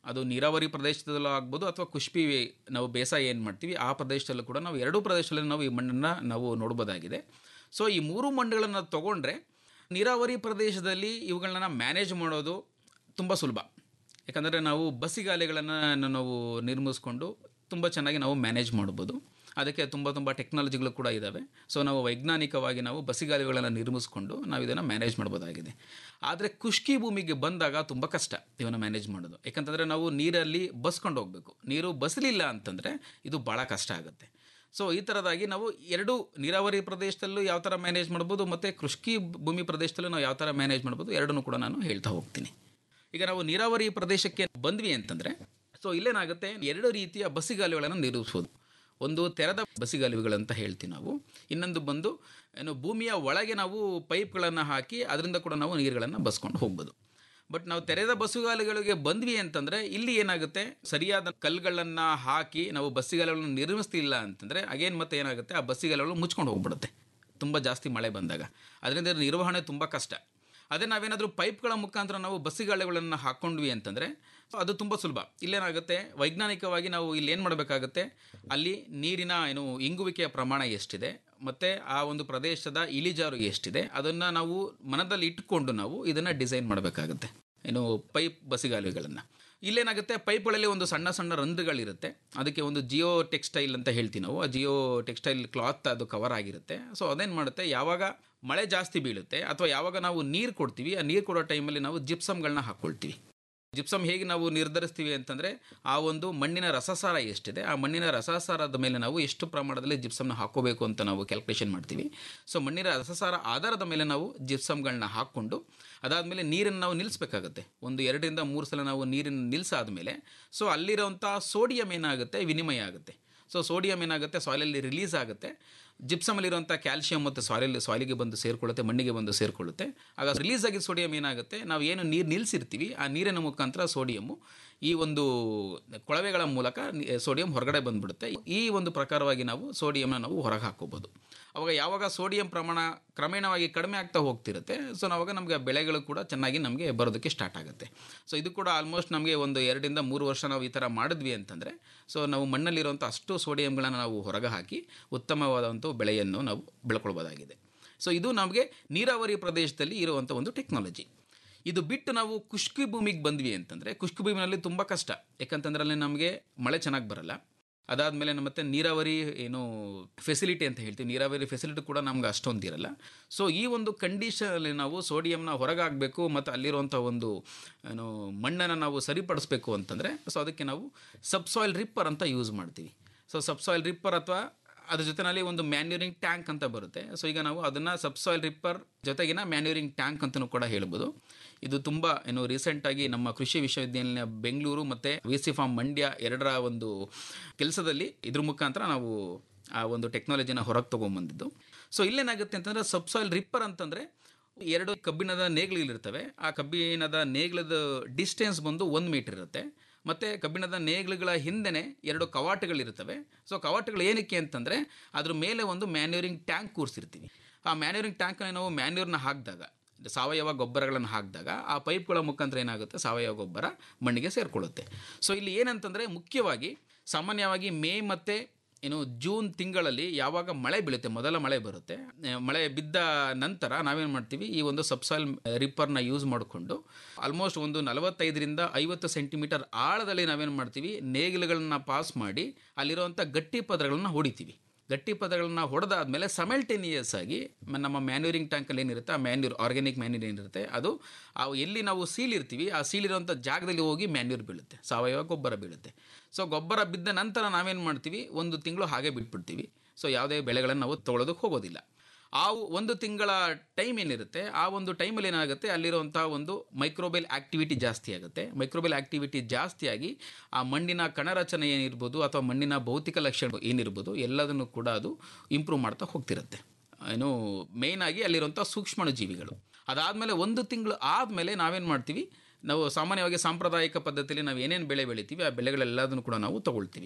ಅದು ನೀರಾವರಿ ಪ್ರದೇಶದಲ್ಲೂ ಆಗ್ಬೋದು ಅಥವಾ ಕುಷ್ಪಿ ನಾವು ಬೇಸಾಯ ಏನು ಮಾಡ್ತೀವಿ ಆ ಪ್ರದೇಶದಲ್ಲೂ ಕೂಡ ನಾವು ಎರಡೂ ಪ್ರದೇಶದಲ್ಲಿ ನಾವು ಈ ಮಣ್ಣನ್ನು ನಾವು ನೋಡ್ಬೋದಾಗಿದೆ ಸೊ ಈ ಮೂರು ಮಣ್ಣುಗಳನ್ನು ತೊಗೊಂಡ್ರೆ ನೀರಾವರಿ ಪ್ರದೇಶದಲ್ಲಿ ಇವುಗಳನ್ನ ಮ್ಯಾನೇಜ್ ಮಾಡೋದು ತುಂಬ ಸುಲಭ ಯಾಕಂದರೆ ನಾವು ಬಸ್ಸಿಗಾಲಿಗಳನ್ನು ನಾವು ನಿರ್ಮಿಸ್ಕೊಂಡು ತುಂಬ ಚೆನ್ನಾಗಿ ನಾವು ಮ್ಯಾನೇಜ್ ಮಾಡ್ಬೋದು ಅದಕ್ಕೆ ತುಂಬ ತುಂಬ ಟೆಕ್ನಾಲಜಿಗಳು ಕೂಡ ಇದ್ದಾವೆ ಸೊ ನಾವು ವೈಜ್ಞಾನಿಕವಾಗಿ ನಾವು ಬಸಿಗಾಲಿಗಳನ್ನು ನಿರ್ಮಿಸ್ಕೊಂಡು ನಾವು ಇದನ್ನು ಮ್ಯಾನೇಜ್ ಮಾಡ್ಬೋದಾಗಿದೆ ಆದರೆ ಖುಷ್ಕಿ ಭೂಮಿಗೆ ಬಂದಾಗ ತುಂಬ ಕಷ್ಟ ಇವನ್ನ ಮ್ಯಾನೇಜ್ ಮಾಡೋದು ಯಾಕಂತಂದರೆ ನಾವು ನೀರಲ್ಲಿ ಬಸ್ಕೊಂಡು ಹೋಗಬೇಕು ನೀರು ಬಸಲಿಲ್ಲ ಅಂತಂದರೆ ಇದು ಭಾಳ ಕಷ್ಟ ಆಗುತ್ತೆ ಸೊ ಈ ಥರದಾಗಿ ನಾವು ಎರಡು ನೀರಾವರಿ ಪ್ರದೇಶದಲ್ಲೂ ಯಾವ ಥರ ಮ್ಯಾನೇಜ್ ಮಾಡ್ಬೋದು ಮತ್ತು ಕೃಷಿ ಭೂಮಿ ಪ್ರದೇಶದಲ್ಲೂ ನಾವು ಯಾವ ಥರ ಮ್ಯಾನೇಜ್ ಮಾಡ್ಬೋದು ಎರಡನ್ನೂ ಕೂಡ ನಾನು ಹೇಳ್ತಾ ಹೋಗ್ತೀನಿ ಈಗ ನಾವು ನೀರಾವರಿ ಪ್ರದೇಶಕ್ಕೆ ಬಂದ್ವಿ ಅಂತಂದರೆ ಸೊ ಇಲ್ಲೇನಾಗುತ್ತೆ ಎರಡು ರೀತಿಯ ಬಸಿಗಾಲುಗಳನ್ನು ನಿರ್ಮಿಸ್ಬೋದು ಒಂದು ತೆರೆದ ಬಸಿಗಾಲುವೆಗಳಂತ ಹೇಳ್ತೀವಿ ನಾವು ಇನ್ನೊಂದು ಬಂದು ಏನು ಭೂಮಿಯ ಒಳಗೆ ನಾವು ಪೈಪ್ಗಳನ್ನು ಹಾಕಿ ಅದರಿಂದ ಕೂಡ ನಾವು ನೀರುಗಳನ್ನು ಬಸ್ಕೊಂಡು ಹೋಗ್ಬೋದು ಬಟ್ ನಾವು ತೆರೆದ ಬಸ್ಸುಗಾಲುಗಳಿಗೆ ಬಂದ್ವಿ ಅಂತಂದರೆ ಇಲ್ಲಿ ಏನಾಗುತ್ತೆ ಸರಿಯಾದ ಕಲ್ಲುಗಳನ್ನು ಹಾಕಿ ನಾವು ಬಸ್ಸಿಗಾಲುಗಳನ್ನು ನಿರ್ಮಿಸ್ತಿಲ್ಲ ಅಂತಂದರೆ ಅಗೇನ್ ಮತ್ತೆ ಏನಾಗುತ್ತೆ ಆ ಬಸ್ಸಿಗಾಲುಗಳು ಮುಚ್ಕೊಂಡು ಹೋಗ್ಬಿಡುತ್ತೆ ತುಂಬ ಜಾಸ್ತಿ ಮಳೆ ಬಂದಾಗ ಅದರಿಂದ ನಿರ್ವಹಣೆ ತುಂಬ ಕಷ್ಟ ಅದೇ ನಾವೇನಾದರೂ ಪೈಪ್ಗಳ ಮುಖಾಂತರ ನಾವು ಬಸ್ಸಿಗಾಲುಗಳನ್ನು ಹಾಕ್ಕೊಂಡ್ವಿ ಅಂತಂದರೆ ಅದು ತುಂಬ ಸುಲಭ ಇಲ್ಲೇನಾಗುತ್ತೆ ವೈಜ್ಞಾನಿಕವಾಗಿ ನಾವು ಇಲ್ಲಿ ಏನು ಮಾಡಬೇಕಾಗುತ್ತೆ ಅಲ್ಲಿ ನೀರಿನ ಏನು ಇಂಗುವಿಕೆಯ ಪ್ರಮಾಣ ಎಷ್ಟಿದೆ ಮತ್ತು ಆ ಒಂದು ಪ್ರದೇಶದ ಇಳಿಜಾರು ಎಷ್ಟಿದೆ ಅದನ್ನು ನಾವು ಮನದಲ್ಲಿ ಇಟ್ಕೊಂಡು ನಾವು ಇದನ್ನು ಡಿಸೈನ್ ಮಾಡಬೇಕಾಗುತ್ತೆ ಏನು ಪೈಪ್ ಬಸಿಗಾಲುವೆಗಳನ್ನು ಇಲ್ಲೇನಾಗುತ್ತೆ ಪೈಪ್ಗಳಲ್ಲಿ ಒಂದು ಸಣ್ಣ ಸಣ್ಣ ರಂಧ್ರಗಳಿರುತ್ತೆ ಅದಕ್ಕೆ ಒಂದು ಜಿಯೋ ಟೆಕ್ಸ್ಟೈಲ್ ಅಂತ ಹೇಳ್ತೀವಿ ನಾವು ಆ ಜಿಯೋ ಟೆಕ್ಸ್ಟೈಲ್ ಕ್ಲಾತ್ ಅದು ಕವರ್ ಆಗಿರುತ್ತೆ ಸೊ ಅದೇನು ಮಾಡುತ್ತೆ ಯಾವಾಗ ಮಳೆ ಜಾಸ್ತಿ ಬೀಳುತ್ತೆ ಅಥವಾ ಯಾವಾಗ ನಾವು ನೀರು ಕೊಡ್ತೀವಿ ಆ ನೀರು ಕೊಡೋ ಟೈಮಲ್ಲಿ ನಾವು ಜಿಪ್ಸಮ್ಗಳನ್ನ ಹಾಕ್ಕೊಳ್ತೀವಿ ಜಿಪ್ಸಮ್ ಹೇಗೆ ನಾವು ನಿರ್ಧರಿಸ್ತೀವಿ ಅಂತಂದರೆ ಆ ಒಂದು ಮಣ್ಣಿನ ರಸಸಾರ ಎಷ್ಟಿದೆ ಆ ಮಣ್ಣಿನ ರಸಸಾರದ ಮೇಲೆ ನಾವು ಎಷ್ಟು ಪ್ರಮಾಣದಲ್ಲಿ ಜಿಪ್ಸಮ್ನ ಹಾಕೋಬೇಕು ಅಂತ ನಾವು ಕ್ಯಾಲ್ಕುಲೇಷನ್ ಮಾಡ್ತೀವಿ ಸೊ ಮಣ್ಣಿನ ರಸಸಾರ ಆಧಾರದ ಮೇಲೆ ನಾವು ಜಿಪ್ಸಮ್ಗಳನ್ನ ಹಾಕ್ಕೊಂಡು ಅದಾದಮೇಲೆ ನೀರನ್ನು ನಾವು ನಿಲ್ಲಿಸಬೇಕಾಗುತ್ತೆ ಒಂದು ಎರಡರಿಂದ ಮೂರು ಸಲ ನಾವು ನೀರನ್ನು ನಿಲ್ಲಿಸಾದ ಮೇಲೆ ಸೊ ಅಲ್ಲಿರೋಂಥ ಸೋಡಿಯಂ ಏನಾಗುತ್ತೆ ವಿನಿಮಯ ಆಗುತ್ತೆ ಸೊ ಸೋಡಿಯಂ ಏನಾಗುತ್ತೆ ಸಾಯಿಲಲ್ಲಿ ರಿಲೀಸ್ ಆಗುತ್ತೆ ಜಿಪ್ಸಮಲ್ಲಿರುವಂಥ ಕ್ಯಾಲ್ಶಿಯಂ ಮತ್ತು ಸಾಯಿಲ್ ಸಾಯಿಲಿಗೆ ಬಂದು ಸೇರಿಕೊಳ್ಳುತ್ತೆ ಮಣ್ಣಿಗೆ ಬಂದು ಸೇರಿಕೊಳ್ಳುತ್ತೆ ಆಗ ರಿಲೀಸ್ ಆಗಿದ್ದ ಸೋಡಿಯಂ ಏನಾಗುತ್ತೆ ನಾವು ಏನು ನೀರು ನಿಲ್ಲಿಸಿರ್ತೀವಿ ಆ ನೀರಿನ ಮುಖಾಂತರ ಸೋಡಿಯಮ್ಮು ಈ ಒಂದು ಕೊಳವೆಗಳ ಮೂಲಕ ನಿ- ಸೋಡಿಯಂ ಹೊರಗಡೆ ಬಂದ್ಬಿಡುತ್ತೆ ಈ ಒಂದು ಪ್ರಕಾರವಾಗಿ ನಾವು ಸೋಡಿಯಂನ ನಾವು ಹೊರಗೆ ಹಾಕೋಬೋದು ಅವಾಗ ಯಾವಾಗ ಸೋಡಿಯಂ ಪ್ರಮಾಣ ಕ್ರಮೇಣವಾಗಿ ಕಡಿಮೆ ಆಗ್ತಾ ಹೋಗ್ತಿರುತ್ತೆ ಸೊ ನಾವಾಗ ನಮಗೆ ಬೆಳೆಗಳು ಕೂಡ ಚೆನ್ನಾಗಿ ನಮಗೆ ಬರೋದಕ್ಕೆ ಸ್ಟಾರ್ಟ್ ಆಗುತ್ತೆ ಸೊ ಇದು ಕೂಡ ಆಲ್ಮೋಸ್ಟ್ ನಮಗೆ ಒಂದು ಎರಡರಿಂದ ಮೂರು ವರ್ಷ ನಾವು ಈ ಥರ ಮಾಡಿದ್ವಿ ಅಂತಂದರೆ ಸೊ ನಾವು ಮಣ್ಣಲ್ಲಿರುವಂಥ ಅಷ್ಟು ಸೋಡಿಯಂಗಳನ್ನು ನಾವು ಹೊರಗೆ ಹಾಕಿ ಉತ್ತಮವಾದಂಥ ಬೆಳೆಯನ್ನು ನಾವು ಬೆಳ್ಕೊಳ್ಬೋದಾಗಿದೆ ಸೊ ಇದು ನಮಗೆ ನೀರಾವರಿ ಪ್ರದೇಶದಲ್ಲಿ ಇರುವಂಥ ಒಂದು ಟೆಕ್ನಾಲಜಿ ಇದು ಬಿಟ್ಟು ನಾವು ಕುಷ್ಕಿ ಭೂಮಿಗೆ ಬಂದ್ವಿ ಅಂತಂದರೆ ಕುಷ್ಕಿ ಭೂಮಿನಲ್ಲಿ ತುಂಬ ಕಷ್ಟ ಯಾಕಂತಂದ್ರೆ ಅಲ್ಲಿ ನಮಗೆ ಮಳೆ ಚೆನ್ನಾಗಿ ಬರಲ್ಲ ಅದಾದಮೇಲೆ ಮತ್ತೆ ನೀರಾವರಿ ಏನು ಫೆಸಿಲಿಟಿ ಅಂತ ಹೇಳ್ತೀವಿ ನೀರಾವರಿ ಫೆಸಿಲಿಟಿ ಕೂಡ ನಮ್ಗೆ ಅಷ್ಟೊಂದು ಇರಲ್ಲ ಸೊ ಈ ಒಂದು ಕಂಡೀಷನಲ್ಲಿ ನಾವು ಸೋಡಿಯಂನ ಹೊರಗಾಗಬೇಕು ಮತ್ತು ಅಲ್ಲಿರುವಂಥ ಒಂದು ಏನು ಮಣ್ಣನ್ನು ನಾವು ಸರಿಪಡಿಸ್ಬೇಕು ಅಂತಂದರೆ ಸೊ ಅದಕ್ಕೆ ನಾವು ಸಬ್ಸಾಯಿಲ್ ರಿಪ್ಪರ್ ಅಂತ ಯೂಸ್ ಮಾಡ್ತೀವಿ ಸೊ ಸಬ್ಸಾಯಿಲ್ ರಿಪ್ಪರ್ ಅಥವಾ ಅದ್ರ ಜೊತೆನಲ್ಲಿ ಒಂದು ಮ್ಯಾನ್ಯೂರಿಂಗ್ ಟ್ಯಾಂಕ್ ಅಂತ ಬರುತ್ತೆ ಸೊ ಈಗ ನಾವು ಅದನ್ನು ಸಬ್ಸಾಯಿಲ್ ರಿಪ್ಪರ್ ಜೊತೆಗಿನ ಮ್ಯಾನ್ಯೂರಿಂಗ್ ಟ್ಯಾಂಕ್ ಅಂತಲೂ ಕೂಡ ಹೇಳ್ಬೋದು ಇದು ತುಂಬ ಏನು ರೀಸೆಂಟಾಗಿ ನಮ್ಮ ಕೃಷಿ ವಿಶ್ವವಿದ್ಯಾನಿಲಯ ಬೆಂಗಳೂರು ಮತ್ತು ವಿ ಸಿ ಫಾರ್ಮ್ ಮಂಡ್ಯ ಎರಡರ ಒಂದು ಕೆಲಸದಲ್ಲಿ ಇದ್ರ ಮುಖಾಂತರ ನಾವು ಆ ಒಂದು ಟೆಕ್ನಾಲಜಿನ ಹೊರಗೆ ತೊಗೊಂಬಂದಿದ್ದು ಸೊ ಇಲ್ಲೇನಾಗುತ್ತೆ ಅಂತಂದರೆ ಸಬ್ಸಾಯಿಲ್ ರಿಪ್ಪರ್ ಅಂತಂದರೆ ಎರಡು ಕಬ್ಬಿಣದ ನೇಗಿಲಿರ್ತವೆ ಆ ಕಬ್ಬಿಣದ ನೇಗಿಲದ ಡಿಸ್ಟೆನ್ಸ್ ಬಂದು ಒಂದು ಮೀಟರ್ ಇರುತ್ತೆ ಮತ್ತು ಕಬ್ಬಿಣದ ನೇಗಿಲುಗಳ ಹಿಂದೆನೇ ಎರಡು ಕವಾಟಗಳಿರ್ತವೆ ಸೊ ಕವಾಟಗಳು ಏನಕ್ಕೆ ಅಂತಂದರೆ ಅದ್ರ ಮೇಲೆ ಒಂದು ಮ್ಯಾನ್ಯೂರಿಂಗ್ ಟ್ಯಾಂಕ್ ಕೂರಿಸಿರ್ತೀವಿ ಆ ಮ್ಯಾನ್ಯೂರಿಂಗ್ ಟ್ಯಾಂಕನ್ನು ನಾವು ಮ್ಯಾನ್ಯೂರ್ನ ಹಾಕಿದಾಗ ಸಾವಯವ ಗೊಬ್ಬರಗಳನ್ನು ಹಾಕಿದಾಗ ಆ ಪೈಪ್ಗಳ ಮುಖಾಂತರ ಏನಾಗುತ್ತೆ ಸಾವಯವ ಗೊಬ್ಬರ ಮಣ್ಣಿಗೆ ಸೇರಿಕೊಳ್ಳುತ್ತೆ ಸೊ ಇಲ್ಲಿ ಏನಂತಂದರೆ ಮುಖ್ಯವಾಗಿ ಸಾಮಾನ್ಯವಾಗಿ ಮೇ ಮತ್ತು ಏನು ಜೂನ್ ತಿಂಗಳಲ್ಲಿ ಯಾವಾಗ ಮಳೆ ಬೀಳುತ್ತೆ ಮೊದಲ ಮಳೆ ಬರುತ್ತೆ ಆ, ಮಳೆ ಬಿದ್ದ ನಂತರ ನಾವೇನು ಮಾಡ್ತೀವಿ ಈ ಒಂದು ಸಬ್ಸಾಯಿಲ್ ರಿಪ್ಪರ್ನ ಯೂಸ್ ಮಾಡಿಕೊಂಡು ಆಲ್ಮೋಸ್ಟ್ ಒಂದು ನಲವತ್ತೈದರಿಂದ ಐವತ್ತು ಸೆಂಟಿಮೀಟರ್ ಆಳದಲ್ಲಿ ನಾವೇನು ಮಾಡ್ತೀವಿ ನೇಗಿಲುಗಳನ್ನ ಪಾಸ್ ಮಾಡಿ ಅಲ್ಲಿರುವಂಥ ಗಟ್ಟಿ ಪದರಗಳನ್ನ ಹೊಡಿತೀವಿ ಗಟ್ಟಿ ಪದಗಳನ್ನ ಹೊಡೆದಾದ್ಮೇಲೆ ಸಮಲ್ಟೇನಿಯಸ್ ಆಗಿ ಮ- ನಮ್ಮ ಮ್ಯಾನ್ಯೂರಿಂಗ್ ಟ್ಯಾಂಕಲ್ಲಿ ಏನಿರುತ್ತೆ ಆ ಮ್ಯಾನ್ಯೂರ್ ಆರ್ಗ್ಯಾನಿಕ್ ಮ್ಯಾನ್ಯೂರ್ ಏನಿರುತ್ತೆ ಅದು ಆ ಎಲ್ಲಿ ನಾವು ಸೀಲ್ ಇರ್ತೀವಿ ಆ ಸೀಲ್ ಇರುವಂಥ ಜಾಗದಲ್ಲಿ ಹೋಗಿ ಮ್ಯಾನ್ಯೂರ್ ಬೀಳುತ್ತೆ ಸಾವಯವ ಗೊಬ್ಬರ ಬೀಳುತ್ತೆ ಸೊ ಗೊಬ್ಬರ ಬಿದ್ದ ನಂತರ ನಾವೇನು ಮಾಡ್ತೀವಿ ಒಂದು ತಿಂಗಳು ಹಾಗೆ ಬಿಟ್ಬಿಡ್ತೀವಿ ಸೊ ಯಾವುದೇ ಬೆಳೆಗಳನ್ನು ನಾವು ತೊಗೊಳೋದಕ್ಕೆ ಹೋಗೋದಿಲ್ಲ ಆ ಒಂದು ತಿಂಗಳ ಟೈಮ್ ಏನಿರುತ್ತೆ ಆ ಒಂದು ಟೈಮಲ್ಲಿ ಏನಾಗುತ್ತೆ ಅಲ್ಲಿರುವಂಥ ಒಂದು ಮೈಕ್ರೋಬೆಲ್ ಆಕ್ಟಿವಿಟಿ ಜಾಸ್ತಿ ಆಗುತ್ತೆ ಮೈಕ್ರೋಬೆಲ್ ಆಕ್ಟಿವಿಟಿ ಜಾಸ್ತಿಯಾಗಿ ಆ ಮಣ್ಣಿನ ಕಣರಚನೆ ಏನಿರ್ಬೋದು ಅಥವಾ ಮಣ್ಣಿನ ಭೌತಿಕ ಲಕ್ಷಣ ಏನಿರ್ಬೋದು ಎಲ್ಲದನ್ನು ಕೂಡ ಅದು ಇಂಪ್ರೂವ್ ಮಾಡ್ತಾ ಹೋಗ್ತಿರುತ್ತೆ ಏನು ಮೇಯ್ನಾಗಿ ಅಲ್ಲಿರುವಂಥ ಸೂಕ್ಷ್ಮಾಣು ಜೀವಿಗಳು ಅದಾದಮೇಲೆ ಒಂದು ತಿಂಗಳು ಆದಮೇಲೆ ನಾವೇನು ಮಾಡ್ತೀವಿ ನಾವು ಸಾಮಾನ್ಯವಾಗಿ ಸಾಂಪ್ರದಾಯಿಕ ಪದ್ಧತಿಯಲ್ಲಿ ನಾವು ಏನೇನು ಬೆಳೆ ಬೆಳಿತೀವಿ ಆ ಬೆಳೆಗಳೆಲ್ಲದನ್ನು ಕೂಡ ನಾವು ತಗೊಳ್ತೀವಿ